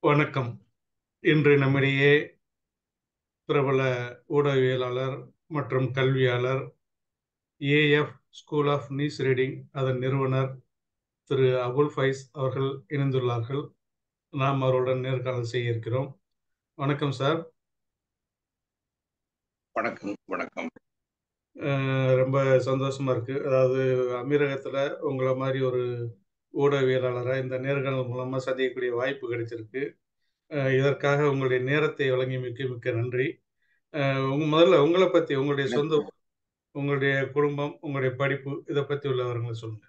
வணக்கம் இன்று நம்மிடையே பிரபல ஊடகவியலாளர் மற்றும் கல்வியாளர் AF school of news reading அதன் நிறுவனர் திரு அபுல் ஃபைஸ் அவர்கள் இணைந்துள்ளார்கள் நாம் அவருடன் நேர்காணல் செய்ய இருக்கிறோம் வணக்கம் சார் வணக்கம் வணக்கம் அஹ் ரொம்ப சந்தோஷமா இருக்கு அதாவது அமீரகத்துல உங்களை மாதிரி ஒரு ஊடகவியலாளரை இந்த நேர்காணல் மூலமா சந்திக்கக்கூடிய வாய்ப்பு கிடைச்சிருக்கு அஹ் இதற்காக உங்களுடைய நேரத்தை வழங்கி மிக்க மிக்க நன்றி அஹ் உங்க முதல்ல உங்களை பத்தி உங்களுடைய சொந்த ஊர், உங்களுடைய குடும்பம் உங்களுடைய படிப்பு இதை பத்தி உள்ள விவரங்களை சொல்லுங்க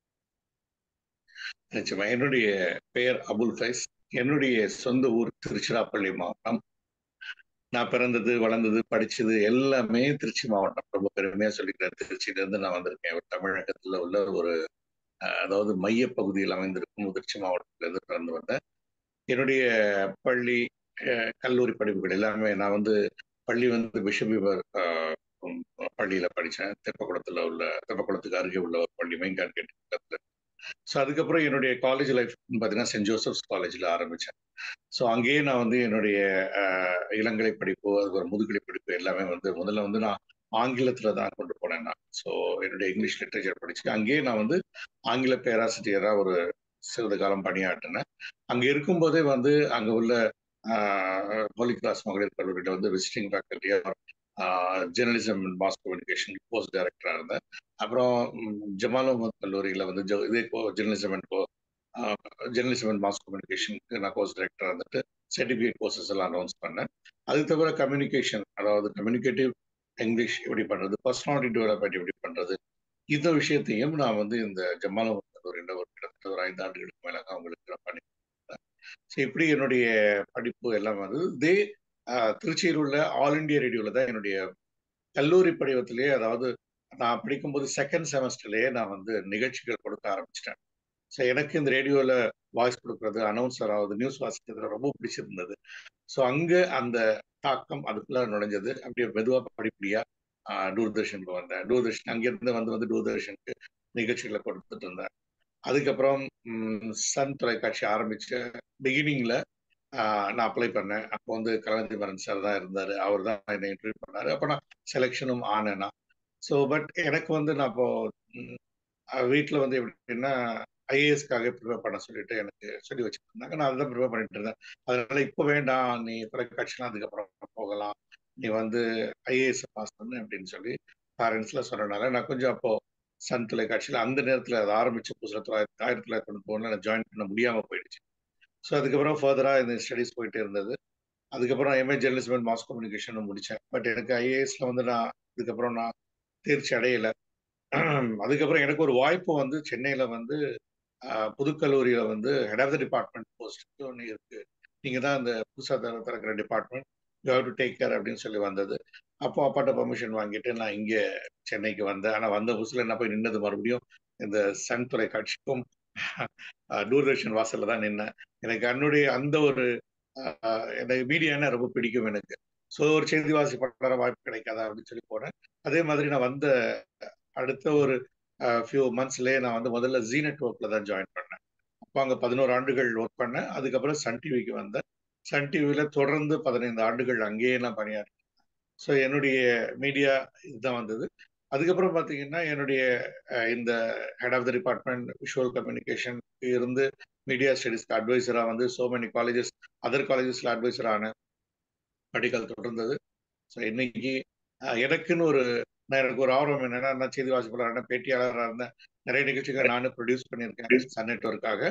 நிச்சயமா என்னுடைய பெயர் அபுல் ஃபைஸ் என்னுடைய சொந்த ஊர் திருச்சிராப்பள்ளி மாவட்டம் நான் பிறந்தது வளர்ந்தது படிச்சது எல்லாமே திருச்சி மாவட்டம் ரொம்ப பெருமையா சொல்லிக்கிறேன் திருச்சியில இருந்து நான் வந்திருக்கேன் ஒரு தமிழகத்துல உள்ள ஒரு அஹ், அதாவது மைய பகுதியில் அமைந்திருக்கும் திருச்சி மாவட்டத்துல இருந்து பிறந்து வந்தேன் என்னுடைய பள்ளி அஹ், கல்லூரி படிப்புகள் எல்லாமே நான் வந்து பள்ளி வந்து பிஷபீவர் பள்ளியில படிச்சேன் தெப்பக்குளத்துல உள்ள தெப்பக்குளத்துக்கு அருகே உள்ள ஒரு பள்ளி மெயின் கார்கெட் பக்கத்துல ஸோ அதுக்கப்புறம் என்னுடைய காலேஜ் லைஃப் பார்த்தீங்கன்னா சென்ட் ஜோசப்ஸ் காலேஜில் ஆரம்பித்தேன் ஸோ அங்கேயே நான் வந்து என்னுடைய அஹ், இளங்கலை படிப்பு அதுக்கு ஒரு முதுகலை படிப்பு எல்லாமே வந்து முதல்ல வந்து நான் ஆங்கிலத்தில் தான் கொண்டு போனேன் நான் ஸோ என்னுடைய இங்கிலீஷ் லிட்ரேச்சர் படிச்சு அங்கேயே நான் வந்து ஆங்கில பேராசிரியராக ஒரு சிறிது காலம் பணியாற்றினேன் அங்கே இருக்கும்போதே வந்து அங்கே உள்ள ஹோலி கிளாஸ் மகளிர் கல்லூரியில் வந்து விசிட்டிங் ஃபேக்கல்ட்டியாக journalism and mass communication post டைரக்டராக இருந்தேன் அப்புறம் ம், ஜமால் முகமது கல்லூரியில் வந்து ஜோ இதே journalism and journalism and mass கம்யூனிகேஷனுக்கு நான் கோர்ஸ் டைரக்டராக இருந்துட்டு சர்டிஃபிகேட் கோர்சஸ் எல்லாம் அனௌன்ஸ் பண்ணேன் அது தவிர கம்யூனிகேஷன் அதாவது கம்யூனிகேட்டிவ் இங்கிலீஷ் எப்படி பண்ணுறது பர்சனாலிட்டி டெவலப்மெண்ட் எப்படி பண்ணுறது இந்த விஷயத்தையும் நான் வந்து இந்த ஜமால் முகமது கல்லூரியில் ஒரு கிட்டத்தட்ட ஒரு ஐந்து ஆண்டுகளுக்கு மேலாக அவங்களுக்கு நான் பண்ணி ஸோ இப்படி என்னுடைய படிப்பு எல்லாம் வந்து இதே ஆஹ், திருச்சியில் உள்ள ஆல் இண்டியா ரேடியோவில் தான் என்னுடைய கல்லூரி படிவத்திலேயே அதாவது நான் படிக்கும்போது செகண்ட் செமஸ்டர்லேயே நான் வந்து நிகழ்ச்சிகள் கொடுக்க ஆரம்பிச்சிட்டேன் ஸோ எனக்கு இந்த ரேடியோவில் வாய்ஸ் கொடுக்கறது அனௌன்சர் ஆகுது நியூஸ் வாசிக்கிறது ரொம்ப பிடிச்சிருந்தது ஸோ அங்கே அந்த தாக்கம் அதுக்குள்ள நுழைஞ்சது அப்படியே மெதுவாக படிப்படியாக தூர்தர்ஷனுக்கு வந்தேன் தூர்தர்ஷன் அங்கேருந்து வந்து வந்து தூர்தர்ஷனுக்கு நிகழ்ச்சிகளை கொடுத்துட்டு இருந்தேன் அதுக்கப்புறம் ம், சன் தொலைக்காட்சி ஆரம்பிச்ச பிகினிங்ல நான் அப்ளை பண்ணேன் அப்போ வந்து கலாநிதி மரன் சார் தான் இருந்தார் அவர் தான் என்னை இன்டர்வியூ பண்ணாரு அப்போ நான் செலெக்ஷனும் ஆனேன் நான் ஸோ பட் எனக்கு வந்து நான் இப்போ வீட்டில் வந்து எப்படின்னா ஐஏஎஸ்க்காக ப்ரிப்பேர் பண்ண சொல்லிட்டு எனக்கு சொல்லி வச்சுருந்தாங்க நான் அதுதான் ப்ரிப்பேர் பண்ணிட்டு இருந்தேன் அதனால இப்போ வேண்டாம் நீ தொலைக்காட்சிலாம் அதுக்கப்புறம் போகலாம் நீ வந்து ஐஏஎஸ் பாஸ் பண்ணு அப்படின்னு சொல்லி பேரண்ட்ஸ்லாம் சொன்னனால நான் கொஞ்சம் அப்போ சன் தொலைக்காட்சியில் அந்த நேரத்தில் அது ஆரம்பிச்ச புதுசில் தொள்ளாயிரத்தி ஆயிரத்தி தொள்ளாயிரத்தி தொண்ணூத்தி ஒண்ணுல நான் ஜாயின் பண்ண முடியாமல் போயிடுச்சு ஸோ அதுக்கப்புறம் ஃபர்தராக இந்த ஸ்டடீஸ் போயிட்டே இருந்தது அதுக்கப்புறம் எம்ஏ ஜெர்னலிசம் அண்ட் மாஸ் கம்யூனிகேஷனும் முடித்தேன் பட் எனக்கு ஐஏஎஸ்ல வந்து நான் இதுக்கப்புறம் நான் தேர்ச்சி அடையலை அதுக்கப்புறம் எனக்கு ஒரு வாய்ப்பு வந்து சென்னையில் வந்து ஆஹ், புதுக்கல்லூரியில் வந்து head of the department post ஒன்று இருக்கு நீங்கள் தான் அந்த புதுசாக தர திறக்கிற department you have to take care அப்படின்னு சொல்லி வந்தது அப்போ அப்பாட்ட பர்மிஷன் வாங்கிட்டு நான் இங்கே சென்னைக்கு வந்தேன் ஆனால் வந்த புதுசில் என்ன போய் நின்னது மறுபடியும் இந்த சன் தொலைக்காட்சிக்கும் ஆஹ், தூர்தர்ஷன் வாசல்ல தான் நின்னேன் எனக்கு என்னுடைய அந்த ஒரு ஆஹ், எனக்கு மீடியானா ரொம்ப பிடிக்கும் எனக்கு ஸோ ஒரு செய்தி வாசிப்பாளர வாய்ப்பு கிடைக்காதா அப்படின்னு சொல்லி போனேன் அதே மாதிரி நான் வந்த அடுத்த ஒரு ஃபியூ மந்த்ஸ்லேயே நான் வந்து முதல்ல ஜி நெட்ஒர்க்கில் தான் ஜாயின் பண்ணேன் அப்போ அங்கே பதினோரு ஆண்டுகள் ஒர்க் பண்ணேன் அதுக்கப்புறம் சன் டிவிக்கு வந்தேன் சன் டிவியில் தொடர்ந்து பதினைந்து ஆண்டுகள் அங்கேயே நான் பணியாற்றேன் ஸோ என்னுடைய மீடியா இதுதான் வந்தது அதுக்கப்புறம் பார்த்தீங்கன்னா என்னுடைய அஹ், இந்த head of the department visual communication இருந்து மீடியா ஸ்டடீஸ்க்கு அட்வைசராக வந்து சோ மெனி காலேஜஸ் அதர் காலேஜஸில் அட்வைசர் ஆனேன் படிக்கல் தொடர்ந்தது ஸோ இன்னைக்கு அஹ், எனக்குன்னு ஒரு நான் எனக்கு ஒரு ஆர்வம் என்னன்னா நான் செய்தி வாசிப்பாளராக இருந்தேன் பேட்டியாளராக இருந்தேன் நிறைய நிகழ்ச்சிகள் நானும் ப்ரொடியூஸ் பண்ணியிருக்கேன் சன் நெட்ஒர்க்காக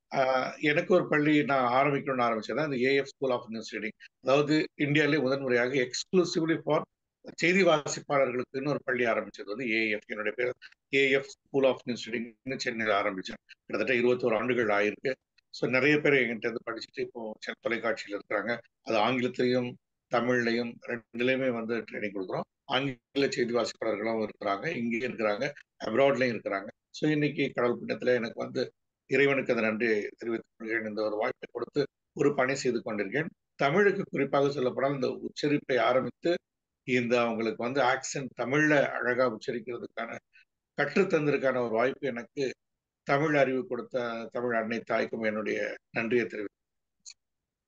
எனக்கு ஒரு பள்ளி நான் ஆரம்பிக்கணும்னு ஆரம்பிச்சது இந்த AF school of news reading அதாவது இந்தியாவிலே முதன்முறையாக எக்ஸ்க்ளூசிவ்லி ஃபார் செய்தி வாசிப்பாளர்களுக்குன்னு ஒரு பள்ளி ஆரம்பிச்சது வந்து ஏஎஃப் என்னுடைய பேர் ஏஎஃப் ஸ்கூல் ஆஃப் நியூஸ் ரீடிங்னு சென்னையில் ஆரம்பிச்சேன் கிட்டத்தட்ட இருபத்தோரு ஆண்டுகள் ஆயிருக்கு ஸோ நிறைய பேர் எங்கிட்ட இருந்து படிச்சுட்டு இப்போ செ- தொலைக்காட்சியில் இருக்கிறாங்க அது ஆங்கிலத்திலையும் தமிழ்லையும் ரெண்டுலையுமே வந்து ட்ரைனிங் கொடுக்குறோம் ஆங்கில செய்தி வாசிப்பாளர்களும் இருக்கிறாங்க இங்கே இருக்கிறாங்க அப்ராட்லையும் இருக்கிறாங்க ஸோ இன்னைக்கு கடவுள் பின்னத்தில் எனக்கு வந்து இறைவனுக்கு அந்த நன்றி தெரிவித்துக் கொள்கிறேன் இந்த ஒரு வாய்ப்பை கொடுத்து ஒரு பணி செய்து கொண்டிருக்கேன் தமிழுக்கு குறிப்பாக சொல்லப்படால் இந்த உச்சரிப்பை ஆரம்பித்து இந்த அவங்களுக்கு வந்து ஆக்சன்ட் தமிழ்ல அழகா உச்சரிக்கிறதுக்கான கற்றுத்தந்ததுக்கான ஒரு வாய்ப்பு எனக்கு தமிழ் அறிவு கொடுத்த தமிழ் அன்னை தாய்க்கும் என்னுடைய நன்றியை தெரிவித்து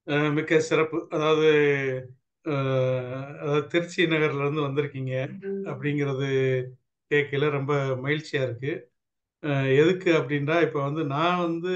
அ மிக்க சிறப்பு. அதாவது அ அதாவது திருச்சி நகர்ல இருந்து வந்திருக்கீங்க அப்படிங்கிறது கேட்கையில ரொம்ப மகிழ்ச்சியா இருக்கு. அ எதுக்கு அப்படின்னா, இப்ப வந்து நான் வந்து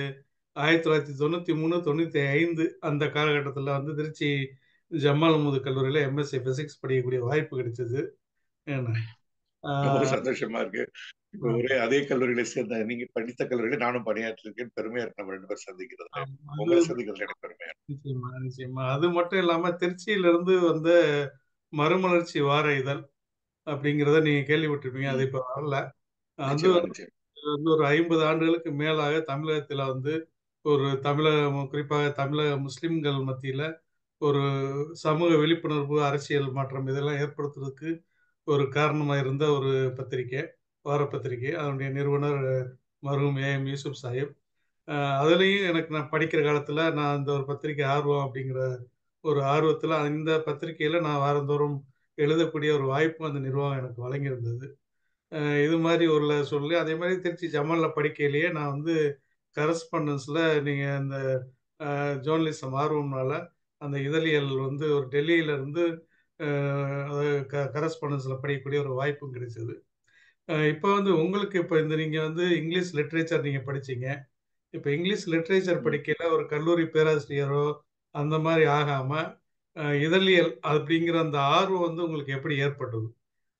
1993, 95 அந்த காலகட்டத்தில வந்து திருச்சி ஜமால் அஹமது கல்லூரியில எம்எஸ்சி பிசிக்ஸ் படிக்கக்கூடிய வாய்ப்பு கிடைச்சது. என்ன ஆ ரொம்ப சந்தோஷமா இருக்கு. இப்ப ஆமா. ஒரே அதே கல்லூரியில சேர்ந்த நீங்க படித்த கல்லூரியில நானும் பணியாற்றிருக்கேன். பெருமையா இருக்கு நம்ம 2 பேரும் சந்திக்கிறதுல. ஆமா. அது உங்கள சந்திக்கிறதுல எனக்கு பெருமையா இருக்கு. நிச்சயமா, நிச்சயமா. அது மட்டும் இல்லாம திருச்சியிலிருந்து வந்த மறுமலர்ச்சி வார இதழ் அப்படிங்கிறத நீங்க கேள்விப்பட்டிருப்பீங்க. அது ம். இப்ப வரல. அது நிச்சயமா, வந்து நிச்சயம். வந்து ஒரு 50 ஆண்டுகளுக்கு மேலாக தமிழகத்தில வந்து ஒரு தமிழகம் குறிப்பாக தமிழக முஸ்லிம்கள் மத்தியில ஒரு சமூக விழிப்புணர்வு, அரசியல் மாற்றம் இதெல்லாம் ஏற்படுத்துறதுக்கு ஒரு காரணமா இருந்த ஒரு பத்திரிக்கை. வார பத்திரிக்கை. அதனுடைய நிறுவனர் மர்ஹூம் ஏ.எம். யூசுப் சாஹிப். அ அதுலயும் எனக்கு நான் படிக்கிற காலத்தில நான் அந்த ஒரு பத்திரிக்கை ஆர்வம் அப்படிங்கிற ஒரு ஆர்வத்தில அந்த பத்திரிக்கையில நான் வாரந்தோறும் எழுதக்கூடிய ஒரு வாய்ப்பும் அந்த நிர்வாகம் எனக்கு வழங்கியிருந்தது. அ இது மாரி ஒரு சொல்லி அதே மாரி திருச்சி ஜமால்ல படிக்கையிலேயே நான் வந்து கரஸ்பாண்டன்ஸ்ல நீங்க இந்த அ ஜர்னலிசம் ஆர்வம்னால அந்த இதழியல் வந்து ஒரு டெல்லியில இருந்து அ க கரஸ்பாண்டன்ஸ்ல படிக்கக்கூடிய ஒரு வாய்ப்பும் கிடைச்சது. அ இப்ப வந்து உங்களுக்கு இப்ப இந்த நீங்க வந்து இங்கிலீஷ் லிட்டரேச்சர் நீங்க படிச்சீங்க. இப்ப இங்கிலீஷ் லிட்டரேச்சர் ம். படிக்கையில ஒரு கல்லூரி பேராசிரியரோ, அந்த மாரி ஆகாம, அ இதழியல் அப்படிங்கிற அந்த ஆர்வம் வந்து உங்களுக்கு எப்படி ஏற்பட்டது?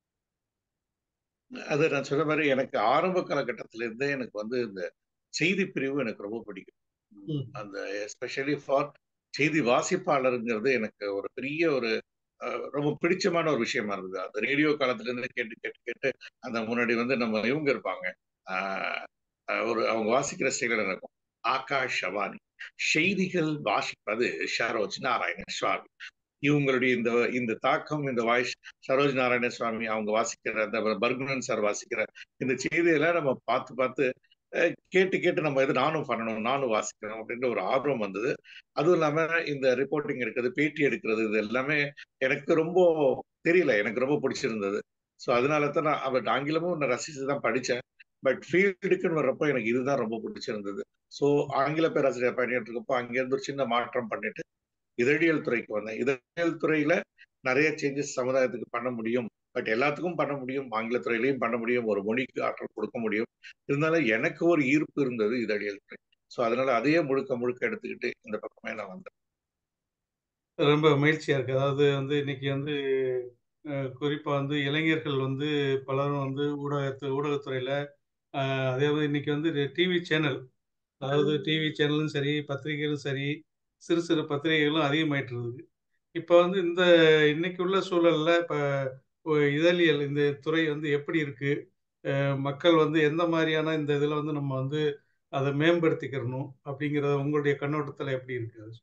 அது நான் சொன்ன மாரி எனக்கு ஆரம்ப காலகட்டத்தில இருந்தே எனக்கு வந்து இந்த செய்தி பிரிவு எனக்கு ரொம்ப பிடிக்கும். ம். ம். அந்த எஸ்பெஷலி ஃபார் செய்தி வாசிப்பாளர்ங்கிறது எனக்கு ஒரு பெரிய ஒரு அ ரொம்ப பிடிச்சமான ஒரு விஷயமா இருந்தது. அந்த ரேடியோ காலத்திலேருந்து கேட்டு, கேட்டு, கேட்டு அந்த முன்னாடி வந்து நம்ம இவங்க இருப்பாங்க. ஆ அ ஒரு அவங்க வாசிக்கிற ஸ்டைல்ல இருக்கும். ஆகாஷ் ஷவானி. செய்திகள் வாசிப்பது ஷரோஜ் நாராயண சுவாமி. இவங்களுடைய இந்த இந்த தாக்கம், இந்த வாய்ஸ் சரோஜ் நாராயண சுவாமி அவங்க வாசிக்கிற அந்த பர்குணன் சார் வாசிக்கிற இந்த செய்தியெல்லாம் நம்ம பார்த்து, பார்த்து அ கேட்டு, கேட்டு நம்ம இது நானும் பண்ணணும், நானும் வாசிக்கணும் அப்படின்ற ஒரு ஆர்வம் வந்தது. அதுவும் இல்லாம இந்த ரிப்போர்ட்டிங் எடுக்கிறது, பேட்டி எடுக்கிறது இது எல்லாமே எனக்கு ரொம்ப தெரியல. எனக்கு ரொம்ப பிடிச்சிருந்தது. ஸோ அதனால தான் நான் பட் ஆங்கிலமும் நான் ரசிச்சு தான் படிச்சேன். பட் ஃபீல்டுக்குன்னு வர்றப்போ எனக்கு இதுதான் ரொம்ப பிடிச்சிருந்தது. ஸோ ஆங்கில பேராசிரியர் பணியாற்றிட்டு இருக்கப்போ அங்கேருந்து ஒரு சின்ன மாற்றம் பண்ணிட்டு இதழியல் துறைக்கு வந்தேன். இதழியல் துறையில நெறைய சேஞ்சஸ் சமுதாயத்துக்கு பண்ண முடியும். பட் எல்லாத்துக்கும் பண்ண முடியும். ஆங்கில துறையிலயும் பண்ண முடியும். ஒரு மொழிக்கு ஆற்றல் கொடுக்க முடியும். இருந்தாலும் எனக்கு ஒரு ஈர்ப்பு இருந்தது இதழியல் துறை. ஸோ அதனால அதையே முழுக்க, முழுக்க எடுத்துக்கிட்டு இந்த பக்கமே நான் வந்தேன். ரொம்ப மகிழ்ச்சியா இருக்கு. அதாவது வந்து இன்னைக்கு வந்து அ குறிப்பா வந்து இளைஞர்கள் வந்து பலரும் வந்து ஊடகத்து ஊடகத்துறையில அ அதே மாரி இன்னைக்கு வந்து டிவி சேனல் அதாவது டிவி சேனலும் சரி, பத்திரிகைகளும் சரி, சிறு சிறு பத்திரிகைகளும் அதிகமாயிட்டு இருக்குது. இப்ப வந்து இந்த இன்னைக்கு உள்ள சூழல்ல இப்ப ஒ இதழியல் இந்த துறை வந்து எப்படி இருக்கு? அ மக்கள் வந்து எந்த மாரியான இந்த இதுல வந்து நம்ம வந்து அத மேம்படுத்திக்கிறணும் அப்படிங்கிறத உங்களுடைய கண்ணோட்டத்துல எப்படி இருக்கு? அது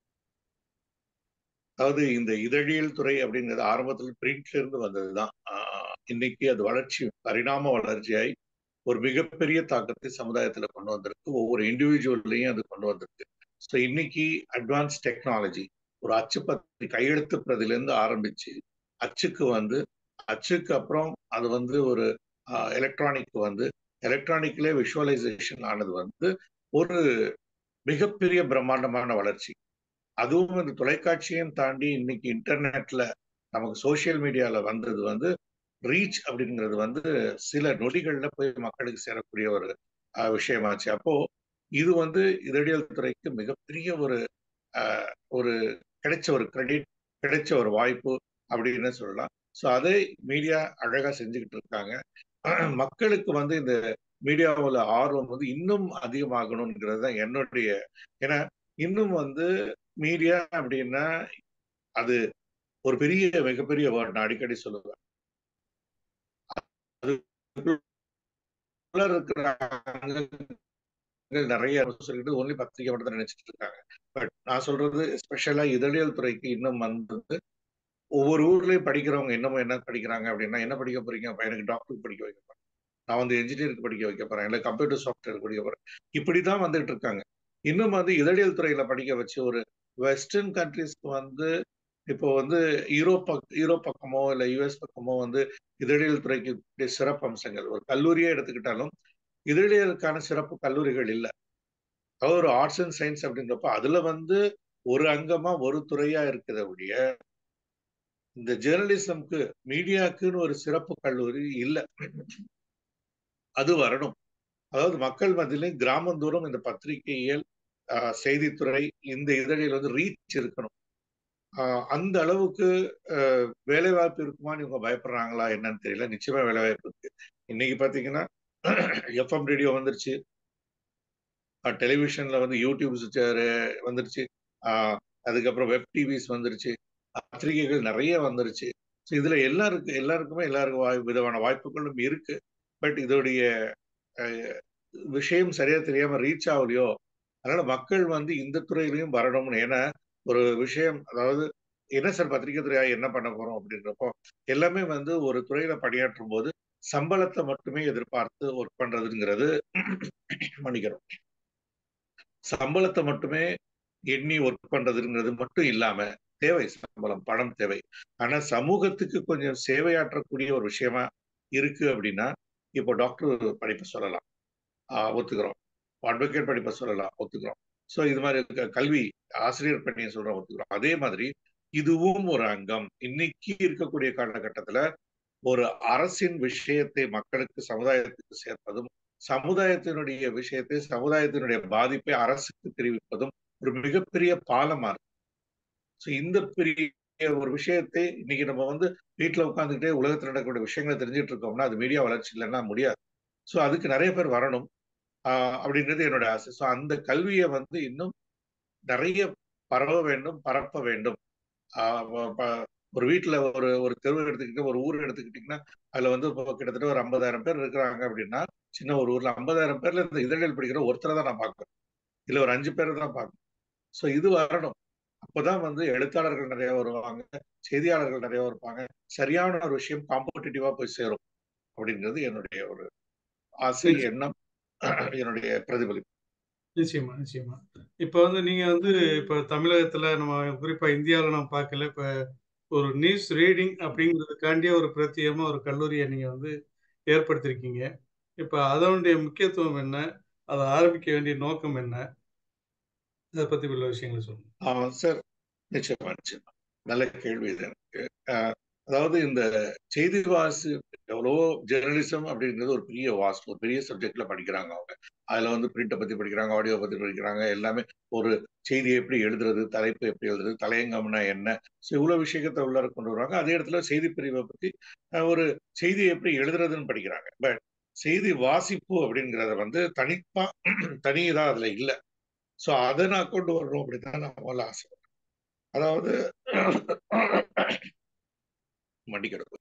அதாவது இந்த இதழியல் துறை அப்படிங்கிறது ஆரம்பத்துல பிரிண்ட்ல இருந்து வந்ததுதான். ஆ இன்னைக்கு அது வளர்ச்சி பரிணாம வளர்ச்சியாய் ஒரு மிகப்பெரிய தாக்கத்தை சமுதாயத்துல கொண்டு வந்திருக்கு. ஒவ்வொரு இண்டிவிஜுவல்லயும் அது கொண்டு வந்திருக்கு. ஸோ இன்னைக்கு அட்வான்ஸ் டெக்னாலஜி ஒரு அச்சுப்பத்தி கையெழுத்து பிரதிலேருந்து ஆரம்பிச்சு, அச்சுக்கு வந்து, அச்சுக்கு அப்புறம் அது வந்து ஒரு அ எலக்ட்ரானிக் வந்து, எலக்ட்ரானிக்லயே விஷுவலைசேஷன் ஆனது வந்து ஒரு மிகப்பெரிய பிரம்மாண்டமான வளர்ச்சி. அதுவும் இந்த தொலைக்காட்சியும் தாண்டி இன்னைக்கு இன்டர்நெட்ல நமக்கு சோசியல் மீடியால வந்தது வந்து ரீச் அப்படிங்கிறது வந்து சில நொடிகள்ல போய் மக்களுக்கு சேரக்கூடிய ஒரு அ விஷயமாச்சு. அப்போ இது வந்து இதழியல் துறைக்கு மிகப்பெரிய ஒரு அ ஒரு கிடைச்ச ஒரு கிரெடிட், கிடைச்ச ஒரு வாய்ப்பு அப்படின்னு சொல்லலாம். ஸோ அதை மீடியா அழகா செஞ்சுகிட்டு இருக்காங்க. மக்களுக்கு வந்து இந்த மீடியாவுல ஆர்வம் வந்து இன்னும் அதிகமாகணும்ங்கிறது தான் என்னுடைய ஏன்னா இன்னும் வந்து மீடியா அப்படின்னா அது ஒரு பெரிய மிகப்பெரிய வேர்ட் நான் அடிக்கடி சொல்லுவேன். அதுக்குள்ள இருக்கிற நெறைய சொல்லிட்டு ஒன்லி பத்திரிக்கை மட்டும் தான் நினைச்சிட்டு இருக்காங்க. பட் நான் சொல்றது ஸ்பெஷலா இதழியல் துறைக்கு இன்னும் வந்து ஒவ்வொரு ஊர்லயும் படிக்கிறவங்க இன்னமும் என்ன படிக்கிறாங்க அப்படின்னா, என்ன படிக்க போறீங்க? அப்ப எனக்கு டாக்டருக்கு படிக்க வைக்க போறேன். நான் வந்து என்ஜினியருக்கு படிக்க வைக்க போறேன். இல்ல கம்ப்யூட்டர் சாஃப்ட்வேர் படிக்க போறேன். இப்படித்தான் வந்துட்டு இருக்காங்க. இன்னும் வந்து இதழியல் துறையில படிக்க வச்சு ஒரு வெஸ்டர்ன் கண்ட்ரீஸ்க்கு வந்து இப்போ வந்து யூரோப் பக் யூரோப் பக்கமோ, இல்ல யுஎஸ் பக்கமோ வந்து இதழியல் துறைக்கு இருக்கக்கூடிய சிறப்பு அம்சங்கள். ஒரு கல்லூரியே எடுத்துக்கிட்டாலும், இதழியலுக்கான சிறப்பு கல்லூரிகள் இல்ல. அதாவது ஒரு ஆர்ட்ஸ் அண்ட் சயன்ஸ் அப்படின்றப்போ, அதுல வந்து ஒரு அங்கமா ஒரு துறையா இருக்கிறத ஒழிய இந்த ஜேர்னலிசம்க்கு மீடியாக்குன்னு ஒரு சிறப்பு கல்லூரி இல்லை அது வரணும் அதாவது மக்கள் மத்தியிலும் கிராமந்தோறும் இந்த பத்திரிகையியல் ஆஹ், செய்தித்துறை இந்த இதழில் வந்து ரீச் இருக்கணும் ஆஹ், அந்த அளவுக்கு ஆஹ், வேலைவாய்ப்பு இருக்குமான்னு இவங்க பயப்படுறாங்களா என்னன்னு தெரியல நிச்சயமா வேலைவாய்ப்பு இருக்கு இன்னைக்கு பாத்தீங்கன்னா எஃப்எம் ரேடியோ வந்துருச்சு டெலிவிஷன்ல வந்து யூடியூப்ஸ் வந்துருச்சு ஆஹ், அதுக்கப்புறம் வெப் டிவிஸ் வந்துருச்சு பத்திரிகைகள் நிறைய வந்துருச்சு ஸோ இதுல எல்லாருக்கு எல்லாருக்குமே எல்லாருக்கும் வாய் விதமான வாய்ப்புகளும் இருக்கு பட் இதோடைய அஹ், விஷயம் சரியா தெரியாம ரீச் ஆகலையோ அதனால மக்கள் வந்து இந்த துறையிலையும் வரணும்னு ஏன்னா ஒரு விஷயம் அதாவது என்ன சார் பத்திரிகை துறையா என்ன பண்ண போறோம் அப்படின்றப்போ எல்லாமே வந்து ஒரு துறையில பணியாற்றும் போது சம்பளத்தை மட்டுமே எதிர்பார்த்து ஒர்க் பண்றதுங்கிறது மன்னிக்கிறோம் சம்பளத்தை மட்டுமே எண்ணி ஒர்க் பண்றதுங்கிறது மட்டும் இல்லாம தேவை சம்பளம் பணம் தேவை ஆனா சமூகத்துக்கு கொஞ்சம் சேவையாற்றக்கூடிய ஒரு விஷயமா இருக்கு அப்படின்னா இப்போ டாக்டர் படிப்பை சொல்லலாம் ஆஹ் ஒத்துக்கிறோம் அட்வொகேட் படிப்பை சொல்லலாம் ஒத்துக்கிறோம் ஸோ இது மாதிரி இருக்க கல்வி ஆசிரியர் பணியை சொல்றோம் ஒத்துக்கிறோம் அதே மாதிரி இதுவும் ஒரு அங்கம் இன்னைக்கு இருக்கக்கூடிய காலகட்டத்துல ஒரு அரசின் விஷயத்தை மக்களுக்கு சமுதாயத்துக்கு சேர்ப்பதும் சமுதாயத்தினுடைய விஷயத்தை சமுதாயத்தினுடைய பாதிப்பை அரசுக்கு தெரிவிப்பதும் ஒரு மிகப்பெரிய பாலமா இருக்கு ஸோ இந்த பெரிய ஒரு விஷயத்தை இன்னைக்கு நம்ம வந்து வீட்டில் உட்காந்துக்கிட்டே உலகத்தில் நடக்கக்கூடிய விஷயங்களை தெரிஞ்சுட்டு இருக்கோம்னா அது மீடியா வளர்ச்சி இல்லைன்னா முடியாது ஸோ அதுக்கு நிறைய பேர் வரணும் ஆஹ் அப்படின்றது என்னோட ஆசை ஸோ அந்த கல்வியை வந்து இன்னும் நிறைய பரவ வேண்டும் பரப்ப வேண்டும் ஆஹ் ப- ப- ஒரு வீட்டில் ஒரு ஒரு தெருவு எடுத்துக்கிட்டு ஒரு ஊர் எடுத்துக்கிட்டிங்கன்னா அதுல வந்து இப்போ கிட்டத்தட்ட ஒரு ஐம்பதாயிரம் பேர் இருக்கிறாங்க அப்படின்னா சின்ன ஒரு ஊர்ல ஐம்பதாயிரம் பேர்ல இந்த இதழில் படிக்கிற ஒருத்தரை தான் நான் பார்க்குறேன் இல்ல ஒரு அஞ்சு பேரை தான் பார்க்கணும் ஸோ இது வரணும் அப்பதான் வந்து எழுத்தாளர்கள் நிறைய வருவாங்க செய்தியாளர்கள் நிறைய வருவாங்க சரியான ஒரு விஷயம் காம்படிட்டிவா போய் சேரும் அப்படிங்கிறது என்னுடைய ஒரு ஆசை எண்ணம் என்னுடைய பிரதிபலிப்பு நிச்சயமா நிச்சயமா இப்ப வந்து நீங்க வந்து இப்ப தமிழகத்துல நம்ம குறிப்பா இந்தியாவில் நம்ம பார்க்கல இப்ப ஒரு நியூஸ் ரீடிங் அப்படிங்கிறதுக்காண்டியே ஒரு பிரத்யேகமா ஒரு கல்லூரியை நீங்க வந்து ஏற்படுத்தியிருக்கீங்க இப்ப அதனுடைய முக்கியத்துவம் என்ன அதை ஆரம்பிக்க வேண்டிய நோக்கம் என்ன இதை பத்தி உள்ள விஷயங்களை சொல்லுங்க ஆஹ் சார் நிச்சயமா நிச்சயமா நல்ல கேள்வி இது எனக்கு ஆஹ் அதாவது இந்த செய்தி வாசி எவ்வளவோ ஜெர்னலிசம் அப்படிங்கிறது ஒரு பெரிய வாஸ்ட் ஒரு பெரிய சப்ஜெக்ட்ல படிக்கிறாங்க அவங்க அதுல வந்து பிரிண்ட்டை பத்தி படிக்கிறாங்க ஆடியோ பத்தி படிக்கிறாங்க எல்லாமே ஒரு செய்தியை எப்படி எழுதுறது தலைப்பு எப்படி எழுதுறது தலையங்கம்னா என்ன ஸோ இவ்வளவு விஷயத்தை உள்ளார கொண்டு வருவாங்க அதே இடத்துல செய்தி பிரிவை பத்தி ஆஹ் ஒரு செய்தியை எப்படி எழுதுறதுன்னு படிக்கிறாங்க பட் செய்தி வாசிப்பு அப்படிங்கிறத வந்து தனிப்பா தனியதா அதுல இல்லை ஸோ அதை நான் கொண்டு வரணும் அப்படின்னு நான் முதல்ல ஆசைப்படுறேன் அதாவது மன்னிக்கிறது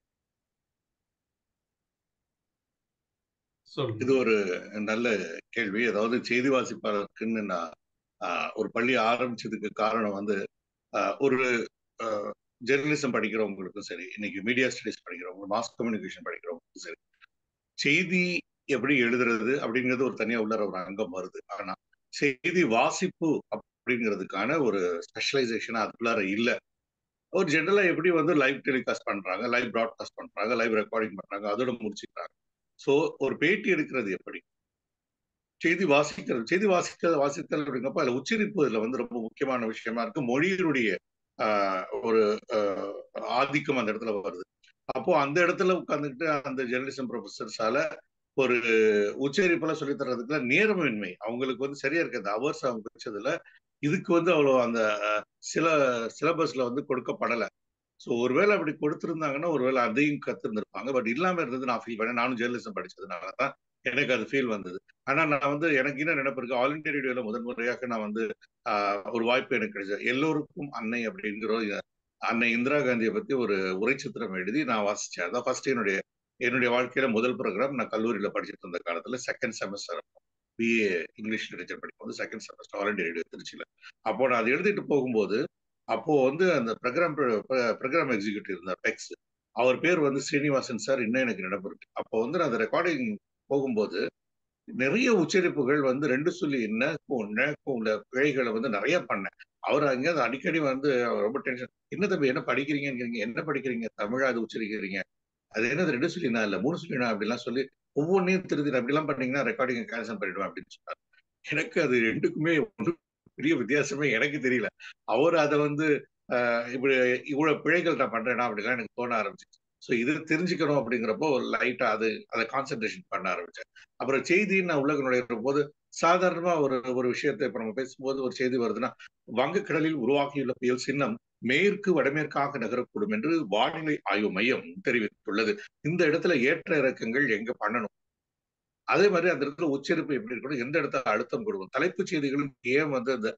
சொல்லுங்க இது ஒரு நல்ல கேள்வி அதாவது செய்தி வாசிப்பாளருக்குன்னு நான் ஆஹ், ஒரு பள்ளி ஆரம்பிச்சதுக்கு காரணம் வந்து ஆஹ், ஒரு ஜெர்னலிசம் படிக்கிறவங்களுக்கும் சரி இன்னைக்கு மீடியா ஸ்டடிஸ் படிக்கிறவங்க மாஸ் கம்யூனிகேஷன் படிக்கிறவங்களுக்கும் சரி செய்தி எப்படி எழுதுறது அப்படிங்கிறது ஒரு தனியா உள்ளர ஒரு அங்கம் வருது ஆனா செய்தி வாசிப்பு அப்படிங்கிறதுக்கான ஒரு ஸ்பெஷலைசேஷன் அதுக்குள்ளார இல்லை ஒரு ஜென்ரலா எப்படி வந்து லைவ் டெலிகாஸ்ட் பண்றாங்க லைவ் ப்ராட்காஸ்ட் பண்றாங்க லைவ் ரெக்கார்டிங் பண்றாங்க அதோட முடிச்சுக்கிறாங்க ஸோ ஒரு பேட்டி எடுக்கிறது எப்படி செய்தி வாசிக்கிறது செய்தி வாசிக்கிறது வாசித்தல் அப்படிங்கப்ப அதுல உச்சரிப்பு இதுல வந்து ரொம்ப முக்கியமான விஷயமா இருக்கு மொழியினுடைய ஆஹ், ஒரு ஆஹ், ஆதிக்கம் அந்த இடத்துல வருது அப்போ அந்த இடத்துல உட்கார்ந்துட்டு அந்த ஜெர்னலிசம் ப்ரொஃபசர்ஸால ஒரு உச்சரிப்பெல்லாம் சொல்லி தர்றதுக்குள்ள நேரமின்மை அவங்களுக்கு வந்து சரியா இருக்கு அந்த அவர்ஸ் அவங்க வச்சதுல இதுக்கு வந்து அவ்வளோ அந்த அஹ், சில சிலபஸ்ல வந்து கொடுக்கப்படலை ஸோ ஒருவேளை அப்படி கொடுத்திருந்தாங்கன்னா ஒருவேளை அதையும் கத்திருந்திருப்பாங்க பட் இல்லாம இருந்தது நான் ஃபீல் பண்ணேன் நானும் ஜேர்னலிசம் படிச்சதுனால தான் எனக்கு அது ஃபீல் வந்தது ஆனா நான் வந்து எனக்கு என்ன நினைப்பு இருக்கு ஆல் இண்டியா ரேடியோல முதன் முறையாக நான் வந்து ஆஹ், ஒரு வாய்ப்பு எனக்கு கிடைச்சது எல்லோருக்கும் அன்னை அப்படிங்கிற ஒரு அன்னை இந்திரா காந்தியை பத்தி ஒரு உரைச்சித்திரம் எழுதி நான் வாசிச்சேன் அதான் ஃபர்ஸ்ட் என்னுடைய என்னுடைய வாழ்க்கையில முதல் ப்ரோக்ராம் நான் கல்லூரியில படிச்சுட்டு இருந்த காலத்துல second semester BA English literature படிக்கும்போது second semester All India Radio திருச்சியில அப்போ நான் அதை எழுதிட்டு போகும்போது அப்போ வந்து அந்த ப்ரோக்ராம் ப்ரோக்ராம் எக்ஸிக்யூட்டிவ் இருந்தார் பெக்ஸ் அவர் பேர் வந்து ஸ்ரீனிவாசன் சார் இன்னும் எனக்கு நினைப்பு இருக்கு அப்போ வந்து நான் அந்த ரெக்கார்டிங் போகும்போது நிறைய உச்சரிப்புகள் வந்து ரெண்டு சொல்லி என்ன உள்ள பிழைகளை வந்து நிறைய பண்ணேன் அவர் அங்க அது அடிக்கடி வந்து அவர் ரொம்ப டென்ஷன் என்ன தம்பி என்ன படிக்கிறீங்கன்னு என்ன படிக்கிறீங்க தமிழா அது உச்சரிக்கிறீங்க அது என்னது ரெண்டு சொல்லினா இல்ல மூணு சொல்லினா அப்படிலாம் சொல்லி ஒவ்வொன்றையும் திருத்தி அப்படிலாம் பண்ணீங்கன்னா ரெக்கார்டிங் கேன்சல் பண்ணிடுவேன் அப்படின்னு சொன்னார் எனக்கு அது ரெண்டுக்குமே ஒன்று பெரிய வித்தியாசமே எனக்கு தெரியல அவர் அதை வந்து ஆஹ் இப்படி இவ்வளவு பிழைகள் நான் பண்றேனா அப்படிலாம் எனக்கு தோண ஆரம்பிச்சிச்சு ஸோ இது தெரிஞ்சுக்கணும் அப்படிங்கிறப்போ ஒரு லைட்டா அது அதை கான்சென்ட்ரேஷன் பண்ண ஆரம்பிச்சேன் அப்புறம் செய்தின்னு நான் உலக நுழையிற போது சாதாரணமா ஒரு ஒரு விஷயத்தை இப்ப நம்ம பேசும்போது ஒரு செய்தி வருதுன்னா வங்கக்கடலில் உருவாகியுள்ள புயல் சின்னம் மேற்கு வடமேற்காக நகரக்கூடும் என்று வானிலை ஆய்வு மையம் தெரிவித்துள்ளது இந்த இடத்துல ஏற்ற இறக்கங்கள் எங்க பண்ணணும் அதே மாதிரி அந்த இடத்துல உச்சரிப்பு எப்படி இருக்கணும் எந்த இடத்துல அழுத்தம் கொடுக்கும் தலைப்புச் செய்திகளும் ஏன் வந்து அந்த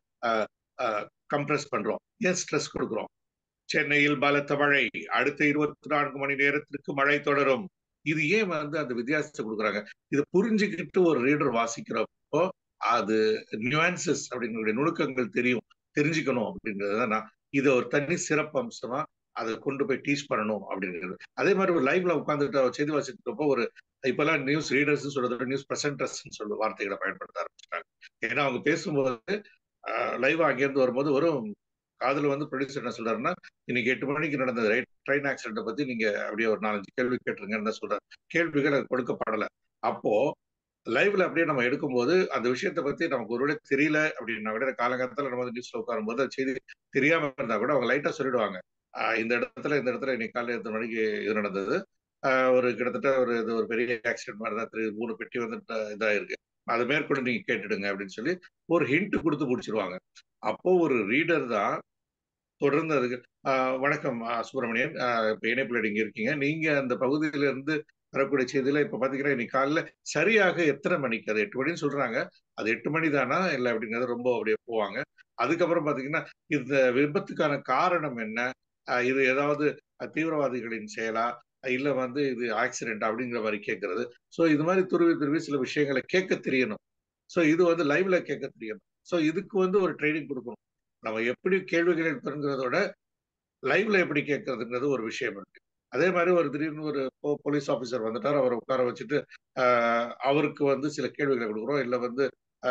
கம்ப்ரஸ் பண்றோம் ஏன் ஸ்ட்ரெஸ் கொடுக்குறோம் சென்னையில் பலத்த மழை அடுத்த இருபத்தி நான்கு மணி நேரத்திற்கு மழை தொடரும் இது ஏன் வந்து அந்த வித்தியாசத்தை கொடுக்குறாங்க இதை புரிஞ்சுக்கிட்டு ஒரு ரீடர் வாசிக்கிறப்போ அது நியூஆன்சஸ் அப்படிங்கிற நுணுக்கங்கள் தெரியும் தெரிஞ்சுக்கணும் அப்படிங்கிறத நான் இதை ஒரு தனி சிறப்பு அம்சமா அதை கொண்டு போய் டீச் பண்ணணும் அப்படிங்கிறது அதே மாதிரி ஒரு லைவ்ல உட்காந்துட்டு செய்தி வாசிக்கிறப்போ ஒரு இப்பெல்லாம் நியூஸ் ரீடர்ஸ் சொல்றது நியூஸ் பிரசன்டர்ஸ் சொல்ற வார்த்தைகளை பயன்படுத்த ஆரம்பிச்சிட்டாங்க ஏன்னா அவங்க பேசும்போது லைவ் அங்கேருந்து வரும்போது வரும் காதல வந்து ப்ரொடியூசர் என்ன சொல்றாருன்னா இன்னைக்கு எட்டு மணிக்கு நடந்த ட்ரெயின் ஆக்சிடென்ட்டை பத்தி நீங்க அப்படியே ஒரு நாலஞ்சு கேள்வி கேட்டுருங்கன்னு சொல்றாரு கேள்விகள் அது கொடுக்கப்படல அப்போ லைவ்ல அப்படியே நம்ம எடுக்கும்போது அந்த விஷயத்த பத்தி நமக்கு ஒருவேளை தெரியல அப்படின்னா கூட காலகாலத்துல நம்ம வந்து நியூஸ்ல உட்காரும் போது அது செய்தி தெரியாம இருந்தா கூட அவங்க லைட்டா சொல்லிடுவாங்க இந்த இடத்துல இந்த இடத்துல இன்னைக்கு காலையில் எத்தனை மணிக்கு இது நடந்தது ஒரு கிட்டத்தட்ட ஒரு இது ஒரு பெரிய ஆக்சிடென்ட் மாதிரி தான் தெரியுது மூணு பெட்டி வந்து இதாயிருக்கு அது மேற்கொண்டு நீங்க கேட்டுடுங்க அப்படின்னு சொல்லி ஒரு ஹிண்ட் கொடுத்து முடிச்சிருவாங்க அப்போ ஒரு ரீடர் தான் தொடர்ந்து அதுக்கு வணக்கம் சுப்பிரமணியன் இப்போ இணைப்பில் நீங்க இருக்கீங்க நீங்க அந்த பகுதியில இருந்து வரக்கூடிய செய்தியில இப்ப பாத்தீங்கன்னா இன்னைக்கு காலைல சரியாக எத்தனை மணிக்கு அது எட்டு மணின்னு சொல்றாங்க அது எட்டு மணி தானா இல்லை அப்படிங்கிறது ரொம்ப அப்படியே போவாங்க அதுக்கப்புறம் பாத்தீங்கன்னா இந்த விபத்துக்கான காரணம் என்ன இது ஏதாவது தீவிரவாதிகளின் செயலா இல்ல வந்து இது ஆக்சிடென்ட் அப்படிங்கிற மாதிரி கேட்கறது ஸோ இது மாதிரி துருவி துருவி சில விஷயங்களை கேட்க தெரியணும் ஸோ இது வந்து லைவ்ல கேட்க தெரியணும் ஸோ இதுக்கு வந்து ஒரு ட்ரைனிங் கொடுக்கணும் நம்ம எப்படி கேள்விகள் எழுப்புங்கிறதோட லைவ்ல எப்படி கேட்கறதுங்கிறது ஒரு விஷயம் இருக்கு அதே மாதிரி ஒரு திடீர்னு ஒரு போலீஸ் ஆஃபீஸர் வந்துட்டார் அவரை உட்கார வச்சுட்டு அவருக்கு வந்து சில கேள்விகளை கொடுக்குறோம் இல்லை வந்து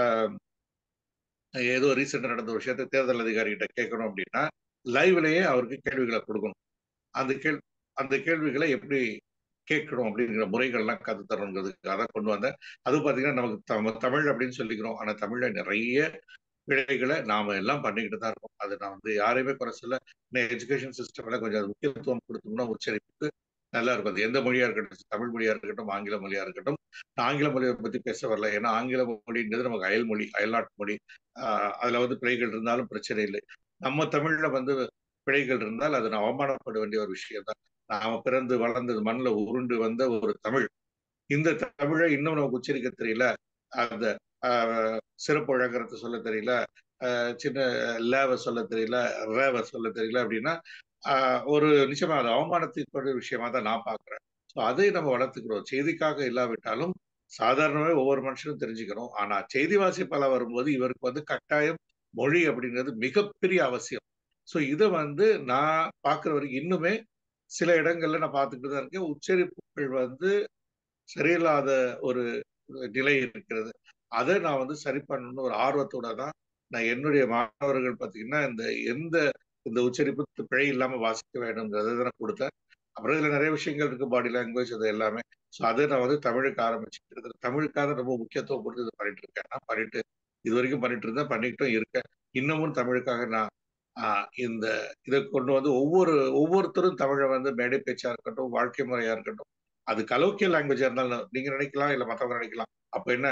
ஏதோ ரீசெண்டாக நடந்த விஷயத்தை தேர்தல் அதிகாரிகிட்ட கேட்கணும் அப்படின்னா லைவ்லயே அவருக்கு கேள்விகளை கொடுக்கணும் அந்த கேள் அந்த கேள்விகளை எப்படி கேட்கணும் அப்படிங்கிற முறைகள்லாம் கத்து தரணுங்கிறதுக்காக தான் கொண்டு வந்தேன் அது பார்த்தீங்கன்னா நமக்கு நம்ம தமிழ் அப்படின்னு சொல்லிக்கிறோம் ஆனால் தமிழ்ல நிறைய பிழைகளை நாம எல்லாம் பண்ணிக்கிட்டு தான் இருக்கோம் அது நான் வந்து யாரையுமே குறை சொல்ல எஜுகேஷன் சிஸ்டம்ல கொஞ்சம் முக்கியத்துவம் கொடுத்தோம்னா உச்சரிப்புக்கு நல்லா இருக்கும் அது எந்த மொழியா இருக்கட்டும் தமிழ் மொழியா இருக்கட்டும் ஆங்கில மொழியா இருக்கட்டும் ஆங்கில மொழியை பத்தி பேச வரல ஏன்னா ஆங்கில மொழின்றது நமக்கு அயல் மொழி அயல்நாட்டு மொழி ஆஹ் அதுல வந்து பிழைகள் இருந்தாலும் பிரச்சனை இல்லை நம்ம தமிழ்ல வந்து பிழைகள் இருந்தால் அது நான் அவமானப்பட வேண்டிய ஒரு விஷயம் தான் நாம பிறந்து வளர்ந்தது மண்ணில் உருண்டு வந்த ஒரு தமிழ் இந்த தமிழை இன்னும் நமக்கு உச்சரிக்க தெரியல அந்த சிறப்பு வழங்குறத சொல்ல தெரியல சின்ன லேவ சொல்ல தெரியல ரேவ சொல்ல தெரியல அப்படின்னா ஒரு நிச்சயமா அது அவமானத்துக்குரிய விஷயமா தான் நான் பாக்குறேன் ஸோ அதை நம்ம வளர்த்துக்கிறோம் செய்திக்காக இல்லாவிட்டாலும் சாதாரணமே ஒவ்வொரு மனுஷனும் தெரிஞ்சுக்கணும் ஆனா செய்தி வாசிப்பாளர் வரும்போது இவருக்கு வந்து கட்டாயம் மொழி அப்படிங்கிறது மிகப்பெரிய அவசியம் ஸோ இதை வந்து நான் பார்க்குற வரைக்கும் இன்னுமே சில இடங்கள்ல நான் பார்த்துக்கிட்டு தான் இருக்கேன் உச்சரிப்புகள் வந்து சரியில்லாத ஒரு நிலை இருக்கிறது அதை நான் வந்து சரி பண்ணணும்னு ஒரு ஆர்வத்தோட தான் நான் என்னுடைய மாணவர்கள் பார்த்தீங்கன்னா இந்த எந்த இந்த உச்சரிப்பு பிழை இல்லாம வாசிக்க வேண்டும்ங்கிறத நான் கொடுத்தேன் அப்புறம் இதுல நிறைய விஷயங்கள் இருக்கு பாடி லாங்குவேஜ் அது எல்லாமே ஸோ அதை நான் வந்து தமிழுக்கு ஆரம்பிச்சுட்டு தமிழுக்காக ரொம்ப முக்கியத்துவம் கொடுத்து இது பண்ணிட்டு இருக்கேன் நான் பண்ணிட்டு இது வரைக்கும் பண்ணிட்டு இருந்தேன் பண்ணிட்டும் இருக்கேன் இன்னமும் தமிழுக்காக நான் இந்த இதை கொண்டு வந்து ஒவ்வொரு ஒவ்வொருத்தரும் தமிழை வந்து மேடை பேச்சா இருக்கட்டும் வாழ்க்கை முறையா இருக்கட்டும் அது கலோக்கிய லாங்குவேஜா இருந்தாலும் நீங்க நினைக்கலாம் இல்ல மற்றவங்க நினைக்கலாம் அப்ப என்ன